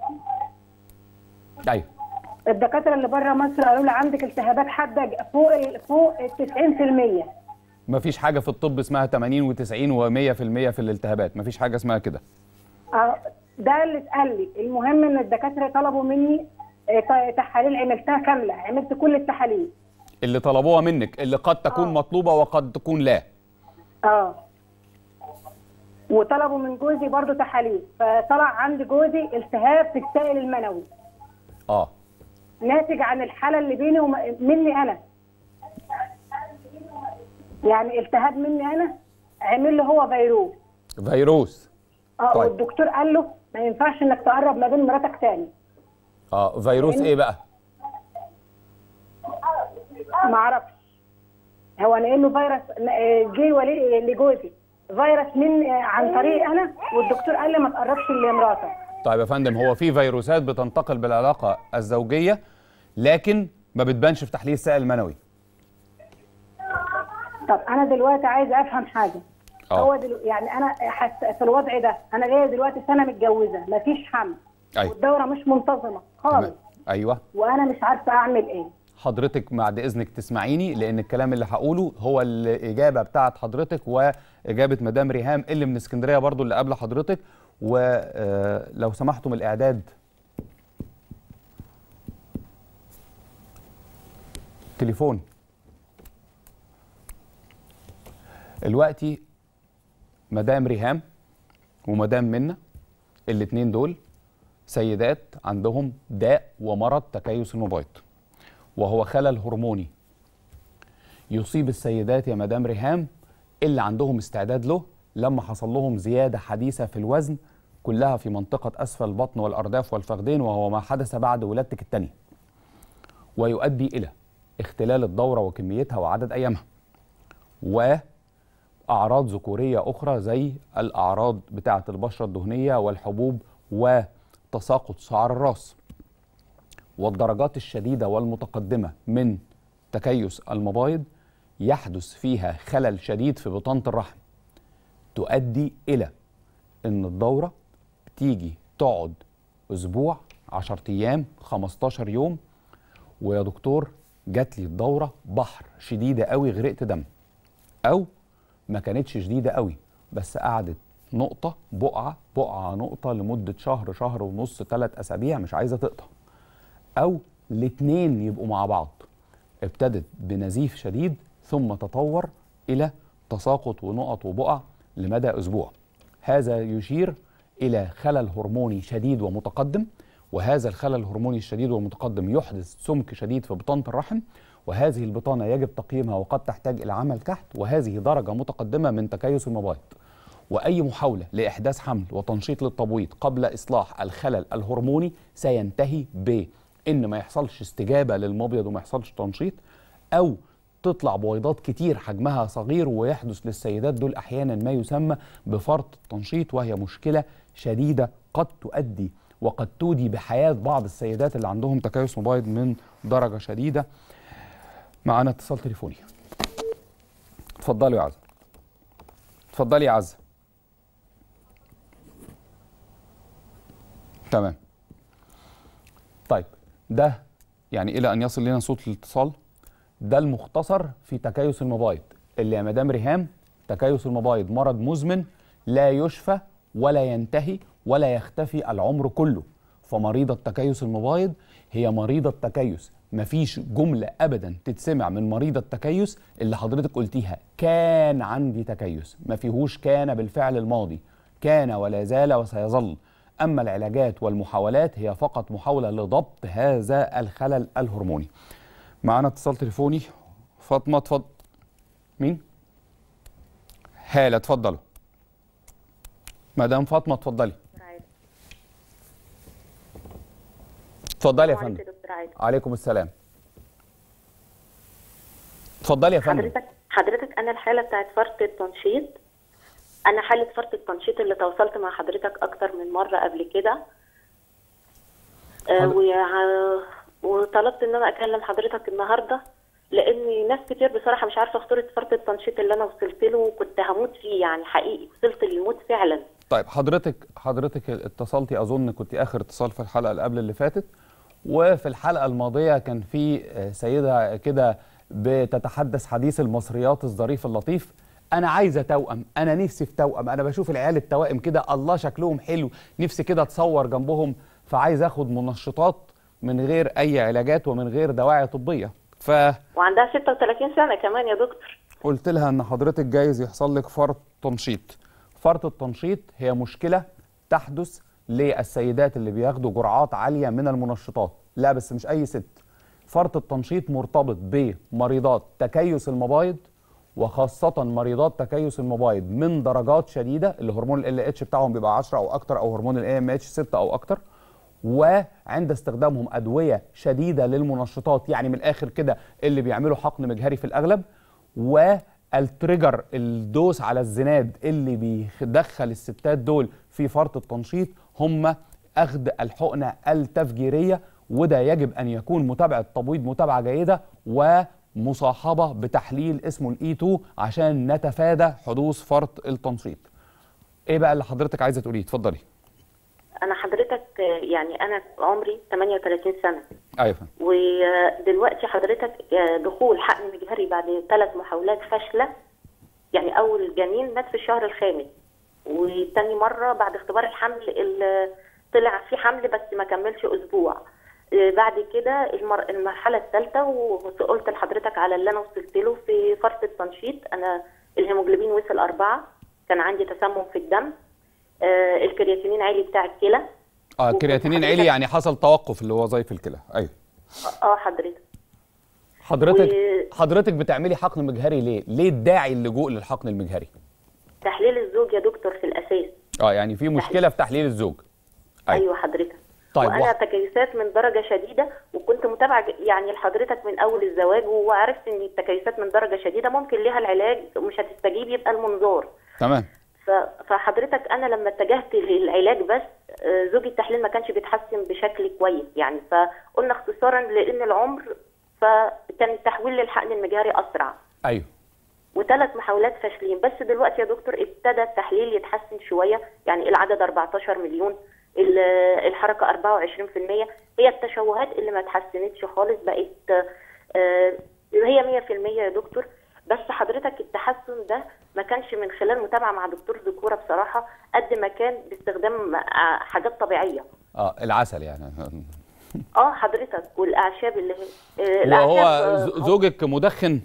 Speaker 1: ايوه
Speaker 6: الدكاتره اللي بره مصر قالوا لي عندك التهابات حاده فوق ال- فوق ال 90%
Speaker 1: مفيش حاجه في الطب اسمها 80 و90 و100% في الالتهابات مفيش حاجه اسمها كده
Speaker 6: آه، ده اللي اتقال لي المهم ان الدكاتره طلبوا مني آه، ت- تحاليل عملتها كامله عملت كل التحاليل
Speaker 1: اللي طلبوها منك اللي قد تكون
Speaker 6: آه.
Speaker 1: مطلوبه وقد تكون لا
Speaker 6: اه وطلبوا من جوزي برضو تحاليل فطلع عند جوزي التهاب في السائل المنوي
Speaker 1: اه
Speaker 6: ناتج عن الحاله اللي بيني ومني انا يعني التهاب مني انا عمل له هو فيروس
Speaker 1: فيروس
Speaker 6: اه
Speaker 1: طيب.
Speaker 6: والدكتور قال له ما ينفعش انك تقرب ما بين مراتك تاني
Speaker 1: اه فيروس ايه بقى
Speaker 6: ما اعرفش هو نقل له فيروس آه، جه ولي لجوزي فيروس من آه، عن طريق انا والدكتور قال لي ما تقربش لمراتك
Speaker 1: طيب يا فندم هو في فيروسات بتنتقل بالعلاقه الزوجيه لكن ما بتبانش في تحليل السائل المنوي
Speaker 6: طب انا دلوقتي عايزه افهم حاجه
Speaker 1: آه.
Speaker 6: هو دلو... يعني انا حس... في الوضع ده انا ليا دلوقتي سنه متجوزه مفيش حمل
Speaker 1: أيوة.
Speaker 6: والدوره مش منتظمه خالص
Speaker 1: تمام. ايوه
Speaker 6: وانا مش عارفه اعمل ايه
Speaker 1: حضرتك بعد اذنك تسمعيني لان الكلام اللي هقوله هو الاجابه بتاعت حضرتك واجابه مدام ريهام اللي من اسكندريه برضو اللي قبل حضرتك ولو سمحتم الاعداد تليفون دلوقتي مدام ريهام ومدام منى الاتنين دول سيدات عندهم داء ومرض تكيس المبيض وهو خلل هرموني يصيب السيدات يا مدام ريهام اللي عندهم استعداد له لما حصل لهم زيادة حديثة في الوزن كلها في منطقة أسفل البطن والأرداف والفخذين وهو ما حدث بعد ولادتك الثانية ويؤدي إلى اختلال الدورة وكميتها وعدد أيامها وأعراض ذكورية أخرى زي الأعراض بتاعة البشرة الدهنية والحبوب وتساقط شعر الراس والدرجات الشديدة والمتقدمة من تكيس المبايض يحدث فيها خلل شديد في بطانة الرحم تؤدي إلى إن الدورة تيجي تقعد أسبوع 10 أيام 15 يوم ويا دكتور جات لي الدورة بحر شديدة قوي غرقت دم أو ما كانتش شديدة قوي بس قعدت نقطة بقعة بقعة نقطة لمدة شهر شهر ونص ثلاث أسابيع مش عايزة تقطع أو الاتنين يبقوا مع بعض ابتدت بنزيف شديد ثم تطور إلى تساقط ونقط وبقع لمدى أسبوع هذا يشير إلى خلل هرموني شديد ومتقدم وهذا الخلل الهرموني الشديد والمتقدم يحدث سمك شديد في بطانة الرحم وهذه البطانة يجب تقييمها وقد تحتاج إلى عمل كحت وهذه درجة متقدمة من تكيس المبايض وأي محاولة لإحداث حمل وتنشيط للتبويض قبل إصلاح الخلل الهرموني سينتهي بإن ما يحصلش استجابة للمبيض وما يحصلش تنشيط أو تطلع بويضات كتير حجمها صغير ويحدث للسيدات دول أحيانا ما يسمى بفرط التنشيط وهي مشكلة شديدة قد تؤدي وقد تودي بحياة بعض السيدات اللي عندهم تكيس مبايض من درجة شديدة معانا اتصال تليفوني اتفضلي يا عزة اتفضلي يا عزة تمام طيب ده يعني إلى أن يصل لنا صوت الاتصال ده المختصر في تكيس المبايض اللي يا مدام ريهام تكيس المبايض مرض مزمن لا يشفى ولا ينتهي ولا يختفي العمر كله فمريضة تكيس المبايض هي مريضة تكيس مفيش جملة أبدا تتسمع من مريضة تكيس اللي حضرتك قلتيها كان عندي تكيس ما فيهوش كان بالفعل الماضي كان ولا زال وسيظل أما العلاجات والمحاولات هي فقط محاولة لضبط هذا الخلل الهرموني معانا اتصال تليفوني فاطمة اتفضل مين؟ هالة اتفضلوا مدام فاطمة اتفضلي اتفضلي يا
Speaker 7: السلام
Speaker 1: فندم
Speaker 7: عليكم يا دكتور عادل
Speaker 1: عليكم السلام اتفضلي يا فندم
Speaker 7: حضرتك حضرتك انا الحاله بتاعت فرط التنشيط انا حاله فرط التنشيط اللي تواصلت مع حضرتك اكتر من مره قبل كده آه،
Speaker 1: حضر-
Speaker 7: وع- وطلبت ان انا اكلم حضرتك النهارده لان ناس كتير بصراحه مش عارفه خطوره فرط التنشيط اللي انا وصلت له وكنت هموت فيه يعني حقيقي وصلت للموت فعلا
Speaker 1: طيب حضرتك حضرتك اتصلتي اظن كنت اخر اتصال في الحلقه اللي قبل اللي فاتت وفي الحلقه الماضيه كان في آه، سيده كده بتتحدث حديث المصريات الظريف اللطيف انا عايزه توأم انا نفسي في توأم انا بشوف العيال التوائم كده الله شكلهم حلو نفسي كده اتصور جنبهم فعايز اخد منشطات من غير اي علاجات ومن غير دواعي طبيه ف
Speaker 7: وعندها 36 سنه كمان يا دكتور
Speaker 1: قلت لها ان حضرتك جايز يحصل لك فرط تنشيط فرط التنشيط هي مشكله تحدث للسيدات اللي بياخدوا جرعات عاليه من المنشطات لا بس مش اي ست فرط التنشيط مرتبط بمريضات تكيس المبايض وخاصة مريضات تكيس المبايض من درجات شديدة اللي هرمون ال اتش بتاعهم بيبقى 10 او اكتر او هرمون الاي ام اتش 6 او اكتر وعند استخدامهم ادويه شديده للمنشطات يعني من الاخر كده اللي بيعملوا حقن مجهري في الاغلب والتريجر الدوس على الزناد اللي بيدخل الستات دول في فرط التنشيط هم اخذ الحقنه التفجيريه وده يجب ان يكون متابعه تبويض متابعه جيده ومصاحبه بتحليل اسمه الاي 2 عشان نتفادى حدوث فرط التنشيط. ايه بقى اللي حضرتك عايزه تقوليه؟ اتفضلي.
Speaker 7: انا حضرتك آه، يعني انا عمري 38 سنه
Speaker 1: ايوه فندم.
Speaker 7: ودلوقتي حضرتك آه، دخول حقن مجهري بعد ثلاث محاولات فاشله يعني اول جنين مات في الشهر الخامس وتاني مره بعد اختبار الحمل ال- طلع في حمل بس ما كملش اسبوع آه، بعد كده المر... المرحله الثالثه وقلت لحضرتك على اللي انا وصلت له في فرط التنشيط انا الهيموجلوبين وصل أربعة كان عندي تسمم في الدم آه، الكرياتينين عالي بتاع الكلى
Speaker 1: اه كرياتينين عالي يعني حصل توقف لوظائف الكلى ايوه
Speaker 7: اه حضرتك
Speaker 1: حضرتك
Speaker 7: و-
Speaker 1: حضرتك بتعملي حقن مجهري ليه ليه الداعي اللجوء للحقن المجهري
Speaker 7: تحليل الزوج يا دكتور في الاساس
Speaker 1: اه يعني في مشكله في تحليل الزوج أيوة.
Speaker 7: ايوه حضرتك
Speaker 1: طيب،
Speaker 7: وانا
Speaker 1: وح-
Speaker 7: تكيسات من درجه شديده وكنت متابعه ج- يعني لحضرتك من اول الزواج وعرفت ان التكيسات من درجه شديده ممكن ليها العلاج ومش هتستجيب يبقى المنظار
Speaker 1: تمام
Speaker 7: ف- فحضرتك انا لما اتجهت للعلاج بس آه، زوجي التحليل ما كانش بيتحسن بشكل كويس يعني فقلنا اختصارا لان العمر فكان التحويل للحقن المجهري اسرع
Speaker 1: ايوه
Speaker 7: وثلاث محاولات فاشلين بس دلوقتي يا دكتور ابتدى التحليل يتحسن شويه يعني العدد 14 مليون ال- الحركه 24% هي التشوهات اللي ما اتحسنتش خالص بقت آه، هي 100% يا دكتور بس حضرتك التحسن ده ما كانش من خلال متابعه مع دكتور ذكوره بصراحه قد ما كان باستخدام آه، حاجات طبيعيه
Speaker 1: اه العسل يعني
Speaker 7: اه حضرتك والاعشاب اللي هي آه،
Speaker 1: وهو
Speaker 7: الأعشاب، آه،
Speaker 1: ز- زوجك مدخن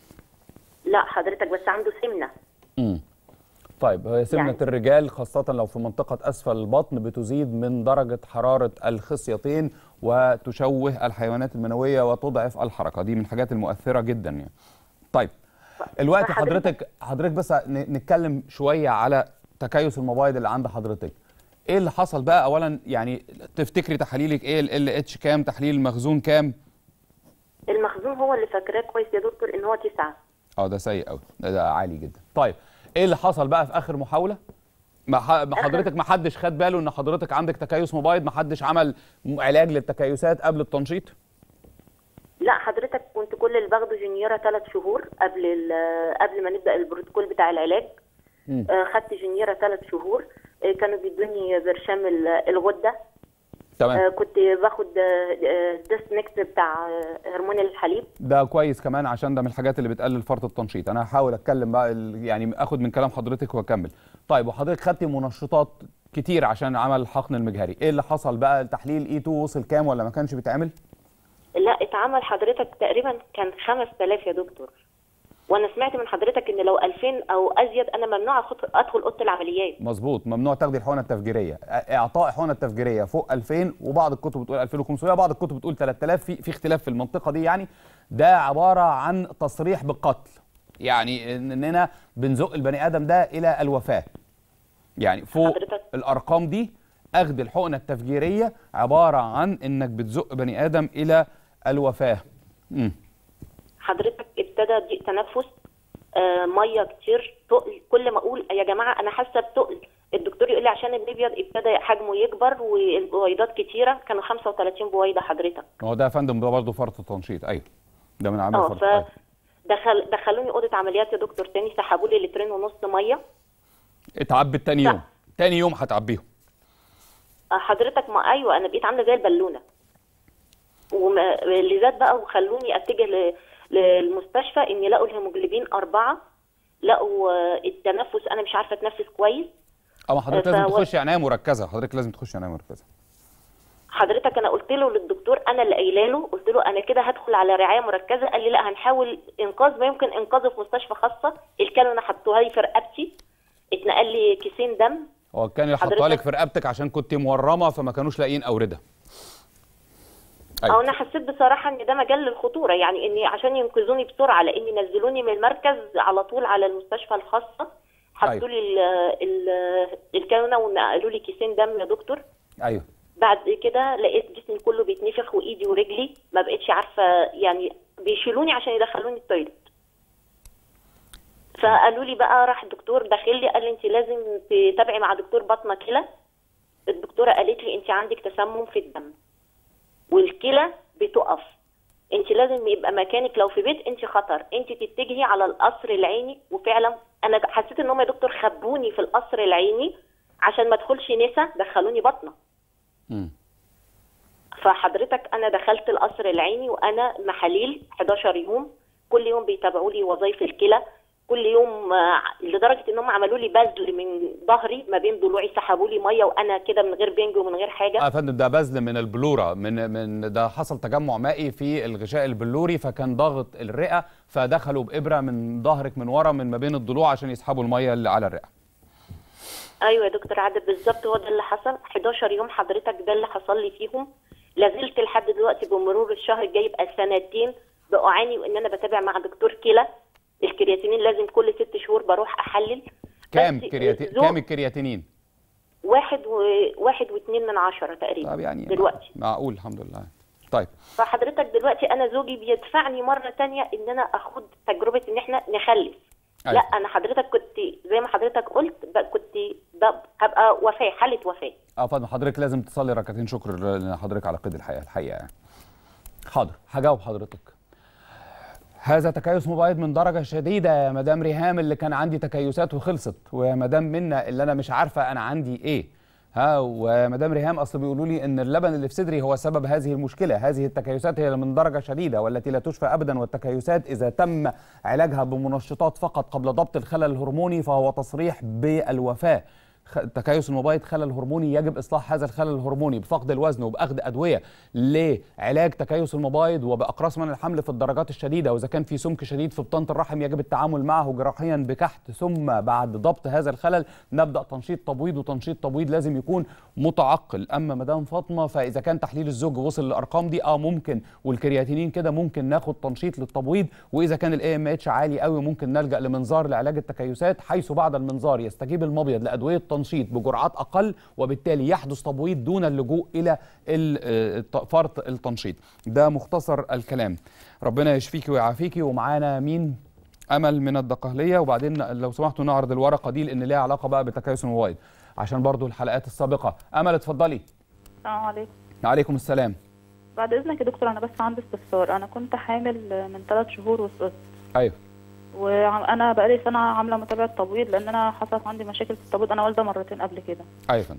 Speaker 7: لا حضرتك بس عنده سمنه
Speaker 1: امم طيب هي سمنة
Speaker 7: يعني-
Speaker 1: الرجال خاصة لو في منطقة أسفل البطن بتزيد من درجة حرارة الخصيتين وتشوه الحيوانات المنوية وتضعف الحركة دي من الحاجات المؤثرة جدا يعني طيب الوقت
Speaker 7: فحضرتك-
Speaker 1: حضرتك حضرتك بس ن- نتكلم شوية على تكيس المبايض اللي عند حضرتك ايه اللي حصل بقى اولا يعني تفتكري تحاليلك ايه ال اتش كام تحليل المخزون كام
Speaker 7: المخزون هو اللي فاكراه كويس يا دكتور ان هو تسعه
Speaker 1: اه ده سيء قوي ده, ده عالي جدا طيب ايه اللي حصل بقى في اخر محاوله ما ح- ما حضرتك ما حدش خد باله ان حضرتك عندك تكيس مبايض ما حدش عمل م- علاج للتكيسات قبل التنشيط
Speaker 7: لا حضرتك كنت كل اللي باخده جنيره ثلاث شهور قبل ال- قبل ما نبدا البروتوكول بتاع العلاج
Speaker 1: مم.
Speaker 7: آه، خدت جنيره ثلاث شهور آه، كانوا بيدوني برشام ال- الغده آه،
Speaker 1: تمام
Speaker 7: كنت باخد ديس نكت بتاع آه، هرمون الحليب
Speaker 1: ده كويس كمان عشان ده من الحاجات اللي بتقلل فرط التنشيط انا هحاول اتكلم بقى ال- يعني اخد من كلام حضرتك واكمل طيب وحضرتك خدتي منشطات كتير عشان عمل الحقن المجهري ايه اللي حصل بقى التحليل اي 2 وصل كام ولا ما كانش بيتعمل
Speaker 7: لا اتعمل حضرتك تقريبا كان 5000 يا دكتور وانا سمعت من حضرتك ان لو 2000 او ازيد انا ممنوع أخد- ادخل اوضه العمليات
Speaker 1: مظبوط ممنوع تاخدي الحقنه التفجيريه أ- اعطاء الحقنه التفجيريه فوق 2000 وبعض الكتب بتقول 2500 بعض الكتب بتقول 3000 في في اختلاف في المنطقه دي يعني ده عباره عن تصريح بالقتل يعني اننا بنزق البني ادم ده الى الوفاه يعني فوق
Speaker 7: حضرتك-
Speaker 1: الارقام دي اخذ الحقنه التفجيريه عباره عن انك بتزق بني ادم الى الوفاه امم
Speaker 7: حضرتك ابتدى ضيق تنفس آه ميه كتير تقل كل ما اقول يا جماعه انا حاسه بتقل الدكتور يقول لي عشان الابيض ابتدى حجمه يكبر والبويضات كتيره كانوا 35 بويضه حضرتك
Speaker 1: هو ده يا فندم ده برضه فرط تنشيط ايوه ده من عامل
Speaker 7: اه
Speaker 1: فرط
Speaker 7: ف
Speaker 1: أيوة.
Speaker 7: دخل دخلوني اوضه عمليات يا دكتور تاني سحبوا لي لترين ونص ميه
Speaker 1: اتعبت تاني
Speaker 7: لا.
Speaker 1: يوم تاني يوم هتعبيهم
Speaker 7: آه، حضرتك ما ايوه انا بقيت عامله زي البالونه وما اللي زاد بقى وخلوني اتجه ل- للمستشفى ان لقوا الهيموجلوبين أربعة لقوا آه، التنفس انا مش عارفه اتنفس كويس
Speaker 1: اما حضرتك لازم
Speaker 7: فهو-
Speaker 1: تخشي عنايه مركزه حضرتك لازم تخشي عنايه مركزه
Speaker 7: حضرتك انا قلت له للدكتور انا اللي قايله له قلت له انا كده هدخل على رعايه مركزه قال لي لا هنحاول انقاذ ما يمكن انقاذه في مستشفى خاصه الكانولا حطوها لي في رقبتي اتنقل لي كيسين دم
Speaker 1: هو كان يحطها
Speaker 7: حضرتك-
Speaker 1: لك في رقبتك عشان كنت مورمه فما كانوش لاقيين اورده
Speaker 7: او
Speaker 1: ايوه
Speaker 7: انا حسيت بصراحه ان ده مجال للخطوره يعني اني عشان ينقذوني بسرعه لان ينزلوني من المركز على طول على المستشفى الخاصه حطوا
Speaker 1: أيوة.
Speaker 7: لي ال ال الكانولا ونقلوا لي كيسين دم يا دكتور
Speaker 1: ايوه
Speaker 7: بعد كده لقيت جسمي كله بيتنفخ وايدي ورجلي ما بقتش عارفه يعني بيشيلوني عشان يدخلوني التويلت فقالوا لي بقى راح الدكتور داخل لي قال لي انت لازم تتابعي مع دكتور بطنه كلى الدكتوره قالت لي انت عندك تسمم في الدم والكلى بتقف انت لازم يبقى مكانك لو في بيت انت خطر انت تتجهي على القصر العيني وفعلا انا حسيت ان هم يا دكتور خبوني في القصر العيني عشان ما ادخلش نسا دخلوني بطنه
Speaker 1: مم.
Speaker 7: فحضرتك انا دخلت القصر العيني وانا محاليل 11 يوم كل يوم بيتابعوا لي وظائف الكلى كل يوم آه، لدرجه ان هم عملوا لي بذل من ظهري ما بين ضلوعي سحبوا لي ميه وانا كده من غير بنج ومن غير حاجه
Speaker 1: اه يا فندم ده بذل من البلوره من من ده حصل تجمع مائي في الغشاء البلوري فكان ضاغط الرئه فدخلوا بابره من ظهرك من ورا من ما بين الضلوع عشان يسحبوا الميه اللي على الرئه
Speaker 7: ايوه يا دكتور عادل بالظبط هو ده اللي حصل 11 يوم حضرتك ده اللي حصل لي فيهم لازلت لحد دلوقتي بمرور الشهر الجاي يبقى سنتين باعاني وان انا بتابع مع دكتور كلى الكرياتينين لازم كل ست شهور بروح احلل
Speaker 1: كام
Speaker 7: بس
Speaker 1: كرياتين
Speaker 7: الزوج
Speaker 1: كام الكرياتينين
Speaker 7: واحد و... واحد واتنين من عشرة تقريبا
Speaker 1: طب يعني
Speaker 7: دلوقتي
Speaker 1: معقول الحمد لله طيب
Speaker 7: فحضرتك دلوقتي انا زوجي بيدفعني مره تانية ان انا اخد تجربه ان احنا نخلف
Speaker 1: أيوة.
Speaker 7: لا انا حضرتك كنت زي ما حضرتك قلت ب- كنت ب- هبقى وفاه حاله وفاه
Speaker 1: اه فاطمه حضرتك لازم تصلي ركعتين شكر لحضرتك على قيد الحياه الحقيقه يعني حاضر هجاوب حضرتك هذا تكيس مبيض من درجه شديده يا مدام ريهام اللي كان عندي تكيسات وخلصت ويا مدام منا اللي انا مش عارفه انا عندي ايه ها ومدام ريهام اصل بيقولوا لي ان اللبن اللي في صدري هو سبب هذه المشكله هذه التكيسات هي من درجه شديده والتي لا تشفى ابدا والتكيسات اذا تم علاجها بمنشطات فقط قبل ضبط الخلل الهرموني فهو تصريح بالوفاه خ- تكيس المبيض خلل هرموني يجب اصلاح هذا الخلل الهرموني بفقد الوزن وباخذ ادويه لعلاج تكيس المبيض وباقراص من الحمل في الدرجات الشديده واذا كان في سمك شديد في بطانه الرحم يجب التعامل معه جراحيا بكحت ثم بعد ضبط هذا الخلل نبدا تنشيط تبويض وتنشيط تبويض لازم يكون متعقل اما مدام فاطمه فاذا كان تحليل الزوج وصل للارقام دي اه ممكن والكرياتينين كده ممكن ناخد تنشيط للتبويض واذا كان الاي ام اتش عالي قوي ممكن نلجا لمنظار لعلاج التكيسات حيث بعد المنظار يستجيب المبيض لادويه تنشيط بجرعات اقل وبالتالي يحدث تبويض دون اللجوء الى ال- آه، الت- فرط التنشيط ده مختصر الكلام ربنا يشفيكي ويعافيكي ومعانا مين امل من الدقهليه وبعدين لو سمحتوا نعرض الورقه دي لان ليها علاقه بقى بتكيس المبيض عشان برضو الحلقات السابقه امل اتفضلي
Speaker 8: السلام عليكم
Speaker 1: عليكم السلام
Speaker 8: بعد اذنك يا دكتور انا بس عندي استفسار انا كنت حامل من ثلاث شهور وسقطت
Speaker 1: ايوه
Speaker 8: وانا بقالي سنه عامله متابعه تبويض لان انا حصلت عندي مشاكل في التبويض انا والده مرتين قبل كده
Speaker 1: ايوه يا فندم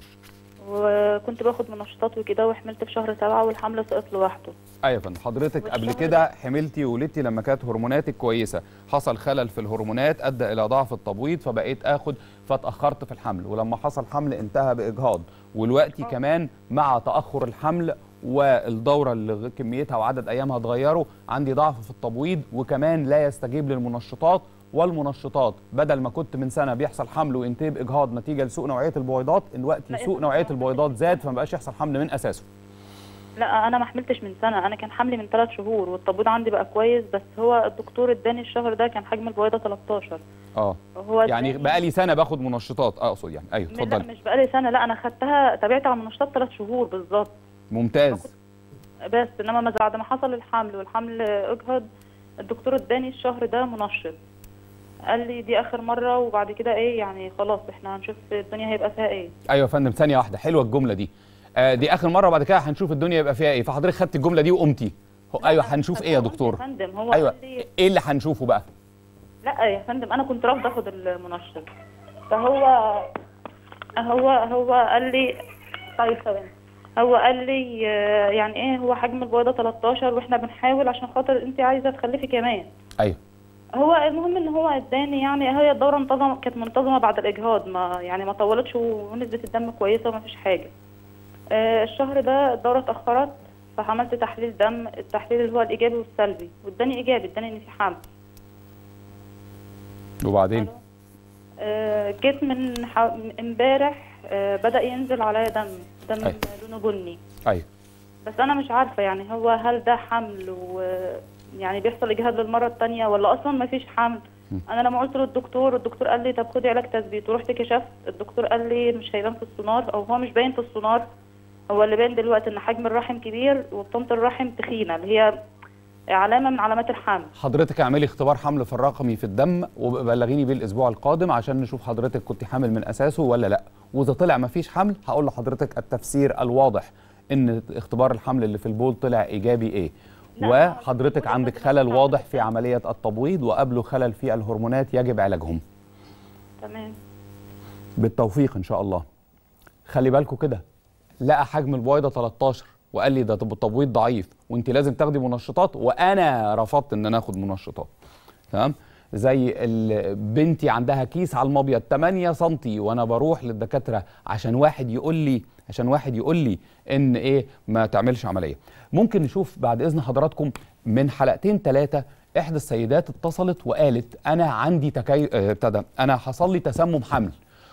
Speaker 8: وكنت باخد منشطات وكده وحملت في شهر سبعة والحمل سقط لوحده
Speaker 1: ايوه يا فندم حضرتك قبل
Speaker 8: والشهر
Speaker 1: كده حملتي وولدتي لما كانت هرموناتك كويسه حصل خلل في الهرمونات ادى الى ضعف التبويض فبقيت اخد فاتاخرت في الحمل ولما حصل حمل انتهى باجهاض ودلوقتي كمان مع تاخر الحمل والدوره اللي كميتها وعدد ايامها اتغيروا عندي ضعف في التبويض وكمان لا يستجيب للمنشطات والمنشطات بدل ما كنت من سنه بيحصل حمل وينتهي باجهاض نتيجه لسوء نوعيه البويضات دلوقتي
Speaker 8: لا،
Speaker 1: سوء
Speaker 8: إذا-
Speaker 1: نوعيه البويضات زاد فما بقاش يحصل حمل من اساسه
Speaker 8: لا انا ما حملتش من سنه انا كان حملي من ثلاث شهور والتبويض عندي بقى كويس بس هو الدكتور اداني الشهر ده كان حجم البويضه 13
Speaker 1: اه
Speaker 8: هو
Speaker 1: يعني
Speaker 8: إداني-
Speaker 1: بقى لي سنه باخد منشطات اقصد يعني ايوه
Speaker 8: لا
Speaker 1: اتفضلي
Speaker 8: مش بقالي سنه لا انا خدتها تابعت على المنشطات ثلاث شهور بالظبط
Speaker 1: ممتاز
Speaker 8: بس انما ما بعد ما حصل الحمل والحمل اجهض الدكتور اداني الشهر ده منشط قال لي دي اخر مره وبعد كده ايه يعني خلاص احنا هنشوف الدنيا هيبقى فيها ايه
Speaker 1: ايوه يا فندم ثانيه واحده حلوه الجمله دي آه دي اخر مره وبعد كده هنشوف الدنيا يبقى فيها ايه فحضرتك خدت الجمله دي وقمتي هو ايوه هنشوف ايه يا دكتور
Speaker 8: يا فندم هو
Speaker 1: ايوه
Speaker 8: قال لي
Speaker 1: ايه اللي هنشوفه بقى
Speaker 8: لا يا فندم انا كنت رافضه اخد المنشط فهو هو هو قال لي طيب ثواني هو قال لي آه، يعني ايه هو حجم البويضه 13 واحنا بنحاول عشان خاطر انت عايزه تخلفي كمان
Speaker 1: ايوه
Speaker 8: هو المهم ان هو اداني يعني هي الدوره انتظم كانت منتظمه بعد الاجهاض ما يعني ما طولتش ونسبه الدم كويسه وما فيش حاجه آه، الشهر ده الدوره اتاخرت فعملت تحليل دم التحليل اللي هو الايجابي والسلبي واداني ايجابي اداني ان في حمل
Speaker 1: وبعدين
Speaker 8: آه، جيت من ح- من امبارح آه، بدا ينزل عليا دم دم
Speaker 1: أيوة.
Speaker 8: لونه بني
Speaker 1: ايوه
Speaker 8: بس انا مش عارفه يعني هو هل ده حمل و يعني بيحصل اجهاض للمره الثانيه ولا اصلا ما فيش حمل انا لما قلت للدكتور الدكتور قال لي طب خدي علاج تثبيت ورحت كشفت الدكتور قال لي مش هيبان في السونار او هو مش باين في السونار هو اللي باين دلوقتي ان حجم الرحم كبير وبطانه الرحم تخينه اللي هي علامه من علامات الحمل
Speaker 1: حضرتك اعملي اختبار حمل في الرقمي في الدم وبلغيني بيه الاسبوع القادم عشان نشوف حضرتك كنت حامل من اساسه ولا لا واذا طلع ما فيش حمل هقول لحضرتك التفسير الواضح ان اختبار الحمل اللي في البول طلع ايجابي ايه
Speaker 8: لا،
Speaker 1: وحضرتك
Speaker 8: البول
Speaker 1: عندك
Speaker 8: ما
Speaker 1: خلل
Speaker 8: طلعش
Speaker 1: واضح
Speaker 8: عندك.
Speaker 1: في عمليه التبويض وقبله خلل في الهرمونات يجب علاجهم
Speaker 8: تمام
Speaker 1: بالتوفيق ان شاء الله خلي بالكم كده لقى حجم البويضه 13 وقال لي ده التبويض ضعيف وانت لازم تاخدي منشطات وانا رفضت ان انا اخد منشطات تمام زي ال- بنتي عندها كيس على المبيض 8 سم وانا بروح للدكاتره عشان واحد يقول لي عشان واحد يقول لي ان ايه ما تعملش عمليه ممكن نشوف بعد اذن حضراتكم من حلقتين ثلاثه احدى السيدات اتصلت وقالت انا عندي تكي... آه، ابتدى انا حصل لي تسمم حمل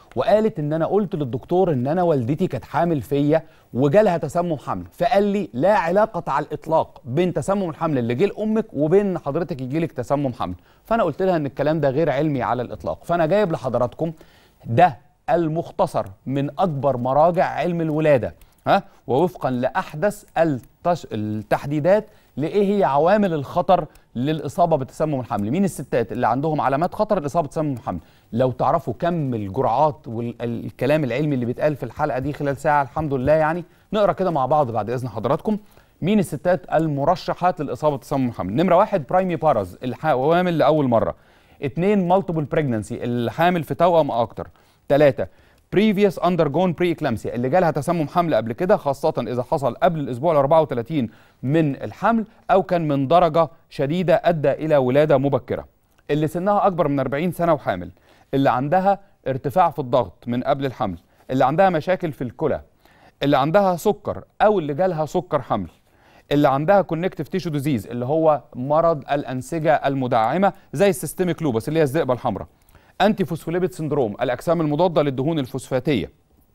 Speaker 1: وقالت ان انا قلت للدكتور ان انا والدتي كانت حامل فيا وجالها تسمم حمل فقال لي لا علاقه على الاطلاق بين تسمم الحمل اللي جه لامك وبين حضرتك يجيلك تسمم حمل فانا قلت لها ان الكلام ده غير علمي على الاطلاق فانا جايب لحضراتكم ده المختصر من اكبر مراجع علم الولاده ها ووفقا لاحدث التش... التحديدات لايه هي عوامل الخطر للاصابه بتسمم الحمل مين الستات اللي عندهم علامات خطر الاصابه بتسمم الحمل لو تعرفوا كم الجرعات والكلام العلمي اللي بيتقال في الحلقه دي خلال ساعه الحمد لله يعني نقرا كده مع بعض بعد اذن حضراتكم مين الستات المرشحات للاصابه بتسمم الحمل نمره واحد برايمي باراز الحوامل لاول مره اثنين مالتيبل بريجننسي الحامل في توأم أو اكتر ثلاثة previous undergone pre-eclampsia اللي جالها تسمم حمل قبل كده خاصة إذا حصل قبل الأسبوع ال 34 من الحمل أو كان من درجة شديدة أدى إلى ولادة مبكرة اللي سنها أكبر من 40 سنة وحامل اللي عندها ارتفاع في الضغط من قبل الحمل اللي عندها مشاكل في الكلى اللي عندها سكر أو اللي جالها سكر حمل اللي عندها كونكتيف تيشو ديزيز اللي هو مرض الأنسجة المدعمة زي السيستميك لوبس اللي هي الذئبة الحمراء انتي فوسفوليبيد سندروم الاجسام المضاده للدهون الفوسفاتيه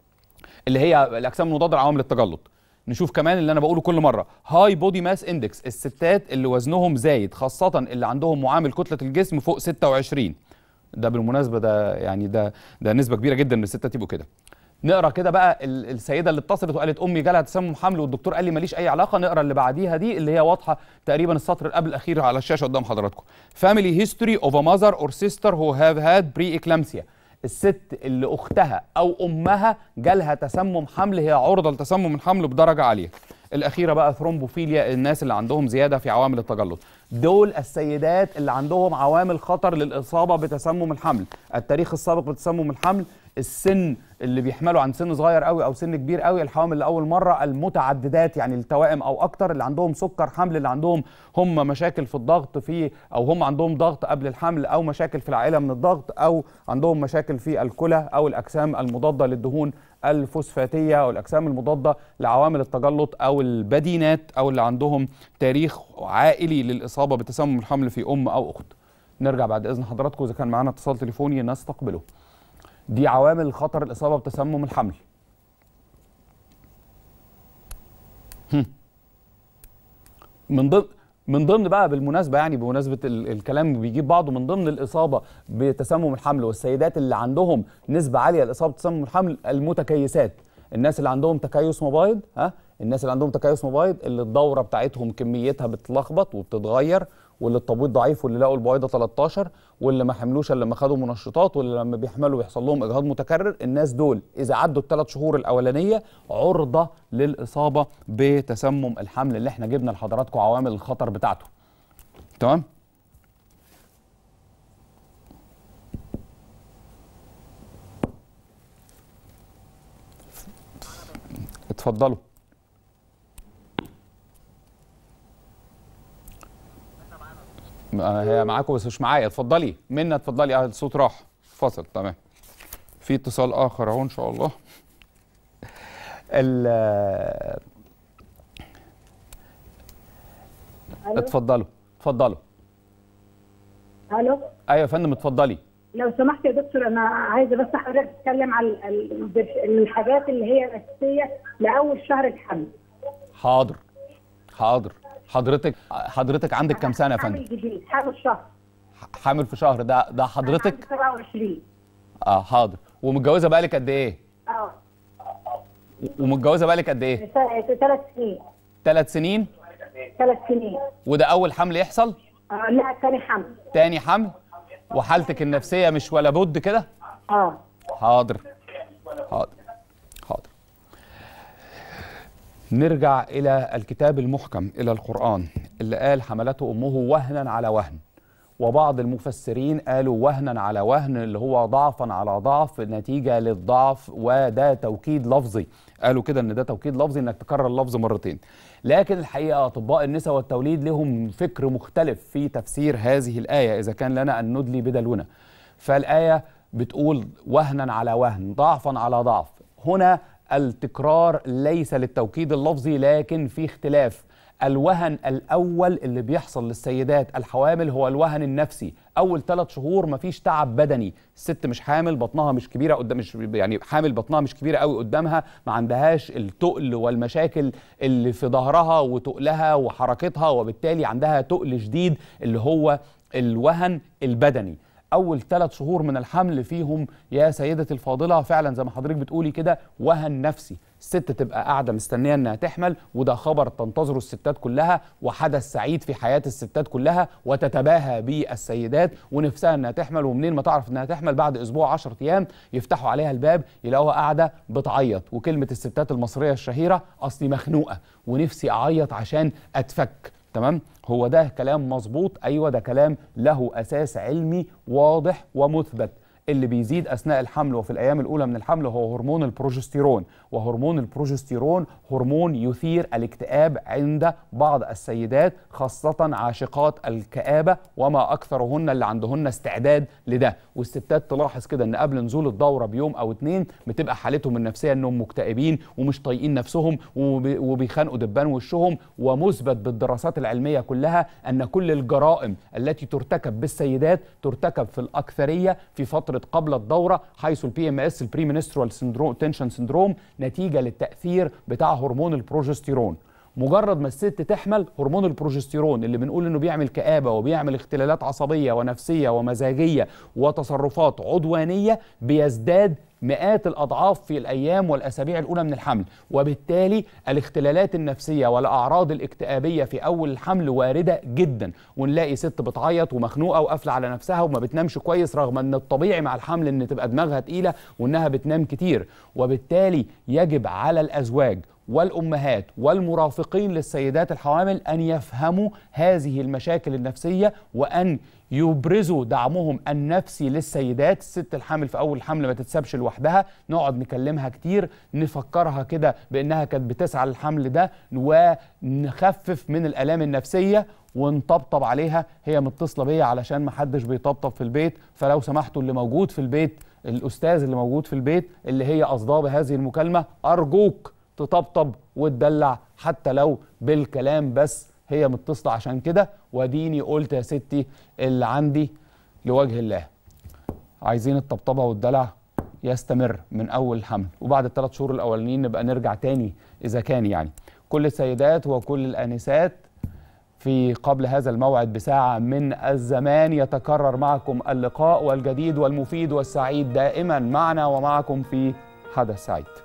Speaker 1: اللي هي الاجسام المضاده لعوامل التجلط نشوف كمان اللي انا بقوله كل مره هاي بودي ماس اندكس الستات اللي وزنهم زايد خاصه اللي عندهم معامل كتله الجسم فوق 26 ده بالمناسبه ده يعني ده ده نسبه كبيره جدا من الستات يبقوا كده نقرا كده بقى السيده اللي اتصلت وقالت امي جالها تسمم حمل والدكتور قال لي ماليش اي علاقه نقرا اللي بعديها دي اللي هي واضحه تقريبا السطر اللي قبل الاخير على الشاشه قدام حضراتكم family history of a mother or sister who have had pre-eclampsia الست اللي اختها او امها جالها تسمم حمل هي عرضه لتسمم الحمل بدرجه عاليه الاخيره بقى ثرومبوفيليا الناس اللي عندهم زياده في عوامل التجلط دول السيدات اللي عندهم عوامل خطر للاصابه بتسمم الحمل التاريخ السابق بتسمم الحمل السن اللي بيحملوا عن سن صغير قوي او سن كبير قوي الحوامل لاول مره المتعددات يعني التوائم او اكتر اللي عندهم سكر حمل اللي عندهم هم مشاكل في الضغط في او هم عندهم ضغط قبل الحمل او مشاكل في العائله من الضغط او عندهم مشاكل في الكلى او الاجسام المضاده للدهون الفوسفاتيه او الاجسام المضاده لعوامل التجلط او البدينات او اللي عندهم تاريخ عائلي للاصابه بتسمم الحمل في ام او اخت نرجع بعد اذن حضراتكم اذا كان معانا اتصال تليفوني نستقبله دي عوامل خطر الإصابة بتسمم الحمل من ضمن من ضمن بقى بالمناسبة يعني بمناسبة الكلام بيجيب بعضه من ضمن الإصابة بتسمم الحمل والسيدات اللي عندهم نسبة عالية لإصابة تسمم الحمل المتكيسات الناس اللي عندهم تكيس مبايض ها الناس اللي عندهم تكيس مبايض اللي الدورة بتاعتهم كميتها بتلخبط وبتتغير واللي التبويض ضعيف واللي لقوا البويضه 13 واللي ما حملوش الا لما خدوا منشطات واللي لما بيحملوا بيحصل لهم اجهاض متكرر الناس دول اذا عدوا الثلاث شهور الاولانيه عرضه للاصابه بتسمم الحمل اللي احنا جبنا لحضراتكم عوامل الخطر بتاعته تمام اتفضلوا هي معاكم بس مش معايا اتفضلي منى اتفضلي اه الصوت راح فصل تمام في اتصال اخر اهو ان شاء الله ال اتفضلوا اتفضلوا
Speaker 6: الو
Speaker 1: ايوه يا فندم اتفضلي
Speaker 6: لو سمحت يا دكتور انا عايزه بس حضرتك تتكلم عن الحاجات اللي هي الاساسيه لاول شهر الحمل
Speaker 1: حاضر حاضر حضرتك حضرتك عندك كام سنه يا فندم؟
Speaker 6: حامل جديد حامل شهر
Speaker 1: حامل في شهر ده ده حضرتك
Speaker 6: 27
Speaker 1: اه حاضر ومتجوزه بقالك قد ايه؟
Speaker 6: اه
Speaker 1: ومتجوزه بقالك قد ايه؟
Speaker 6: ثلاث سنين
Speaker 1: ثلاث سنين؟
Speaker 6: ثلاث سنين
Speaker 1: وده اول حمل يحصل؟
Speaker 6: اه لا ثاني حمل
Speaker 1: تاني حمل؟ وحالتك النفسيه مش ولا بد كده؟
Speaker 6: اه
Speaker 1: حاضر حاضر حاضر نرجع إلى الكتاب المحكم إلى القرآن اللي قال حملته أمه وهنا على وهن وبعض المفسرين قالوا وهنا على وهن اللي هو ضعفا على ضعف نتيجة للضعف وده توكيد لفظي قالوا كده ان ده توكيد لفظي انك تكرر اللفظ مرتين لكن الحقيقة أطباء النساء والتوليد لهم فكر مختلف في تفسير هذه الآية إذا كان لنا أن ندلي بدلونا فالآية بتقول وهنا على وهن ضعفا على ضعف هنا التكرار ليس للتوكيد اللفظي لكن في اختلاف الوهن الاول اللي بيحصل للسيدات الحوامل هو الوهن النفسي اول ثلاث شهور مفيش تعب بدني الست مش حامل بطنها مش كبيره قدام مش يعني حامل بطنها مش كبيره قوي قدامها ما عندهاش التقل والمشاكل اللي في ظهرها وتقلها وحركتها وبالتالي عندها تقل شديد اللي هو الوهن البدني اول ثلاث شهور من الحمل فيهم يا سيدتي الفاضله فعلا زي ما حضرتك بتقولي كده وهن نفسي الست تبقى قاعده مستنيه انها تحمل وده خبر تنتظره الستات كلها وحدث سعيد في حياه الستات كلها وتتباهى بالسيدات ونفسها انها تحمل ومنين ما تعرف انها تحمل بعد اسبوع 10 ايام يفتحوا عليها الباب يلاقوها قاعده بتعيط وكلمه الستات المصريه الشهيره اصلي مخنوقه ونفسي اعيط عشان اتفك تمام هو ده كلام مظبوط ايوه ده كلام له اساس علمي واضح ومثبت اللي بيزيد اثناء الحمل وفي الايام الاولى من الحمل هو هرمون البروجستيرون وهرمون البروجستيرون هرمون يثير الاكتئاب عند بعض السيدات خاصه عاشقات الكآبه وما اكثرهن اللي عندهن استعداد لده والستات تلاحظ كده ان قبل نزول الدوره بيوم او اتنين بتبقى حالتهم النفسيه انهم مكتئبين ومش طايقين نفسهم وبي- وبيخانقوا دبان وشهم ومثبت بالدراسات العلميه كلها ان كل الجرائم التي ترتكب بالسيدات ترتكب في الاكثريه في فتره قبل الدوره حيث البي ام اس البري منسترال سندروم تنشن سندروم نتيجه للتاثير بتاع هرمون البروجستيرون مجرد ما الست تحمل هرمون البروجستيرون اللي بنقول انه بيعمل كآبة وبيعمل اختلالات عصبية ونفسية ومزاجية وتصرفات عدوانية بيزداد مئات الأضعاف في الأيام والأسابيع الأولى من الحمل وبالتالي الاختلالات النفسية والأعراض الاكتئابية في أول الحمل واردة جدا ونلاقي ست بتعيط ومخنوقة وقافلة على نفسها وما بتنامش كويس رغم أن الطبيعي مع الحمل أن تبقى دماغها تقيلة وأنها بتنام كتير وبالتالي يجب على الأزواج والامهات والمرافقين للسيدات الحوامل ان يفهموا هذه المشاكل النفسيه وان يبرزوا دعمهم النفسي للسيدات الست الحامل في اول الحمل ما تتسابش لوحدها نقعد نكلمها كتير نفكرها كده بانها كانت بتسعى للحمل ده ونخفف من الالام النفسيه ونطبطب عليها هي متصله بيا علشان ما حدش بيطبطب في البيت فلو سمحتوا اللي موجود في البيت الاستاذ اللي موجود في البيت اللي هي قصداه بهذه المكالمه ارجوك تطبطب وتدلع حتى لو بالكلام بس هي متصلة عشان كده واديني قلت يا ستي اللي عندي لوجه الله عايزين الطبطبة والدلع يستمر من أول الحمل وبعد الثلاث شهور الأولانيين نبقى نرجع تاني إذا كان يعني كل السيدات وكل الآنسات في قبل هذا الموعد بساعة من الزمان يتكرر معكم اللقاء والجديد والمفيد والسعيد دائما معنا ومعكم في حدث سعيد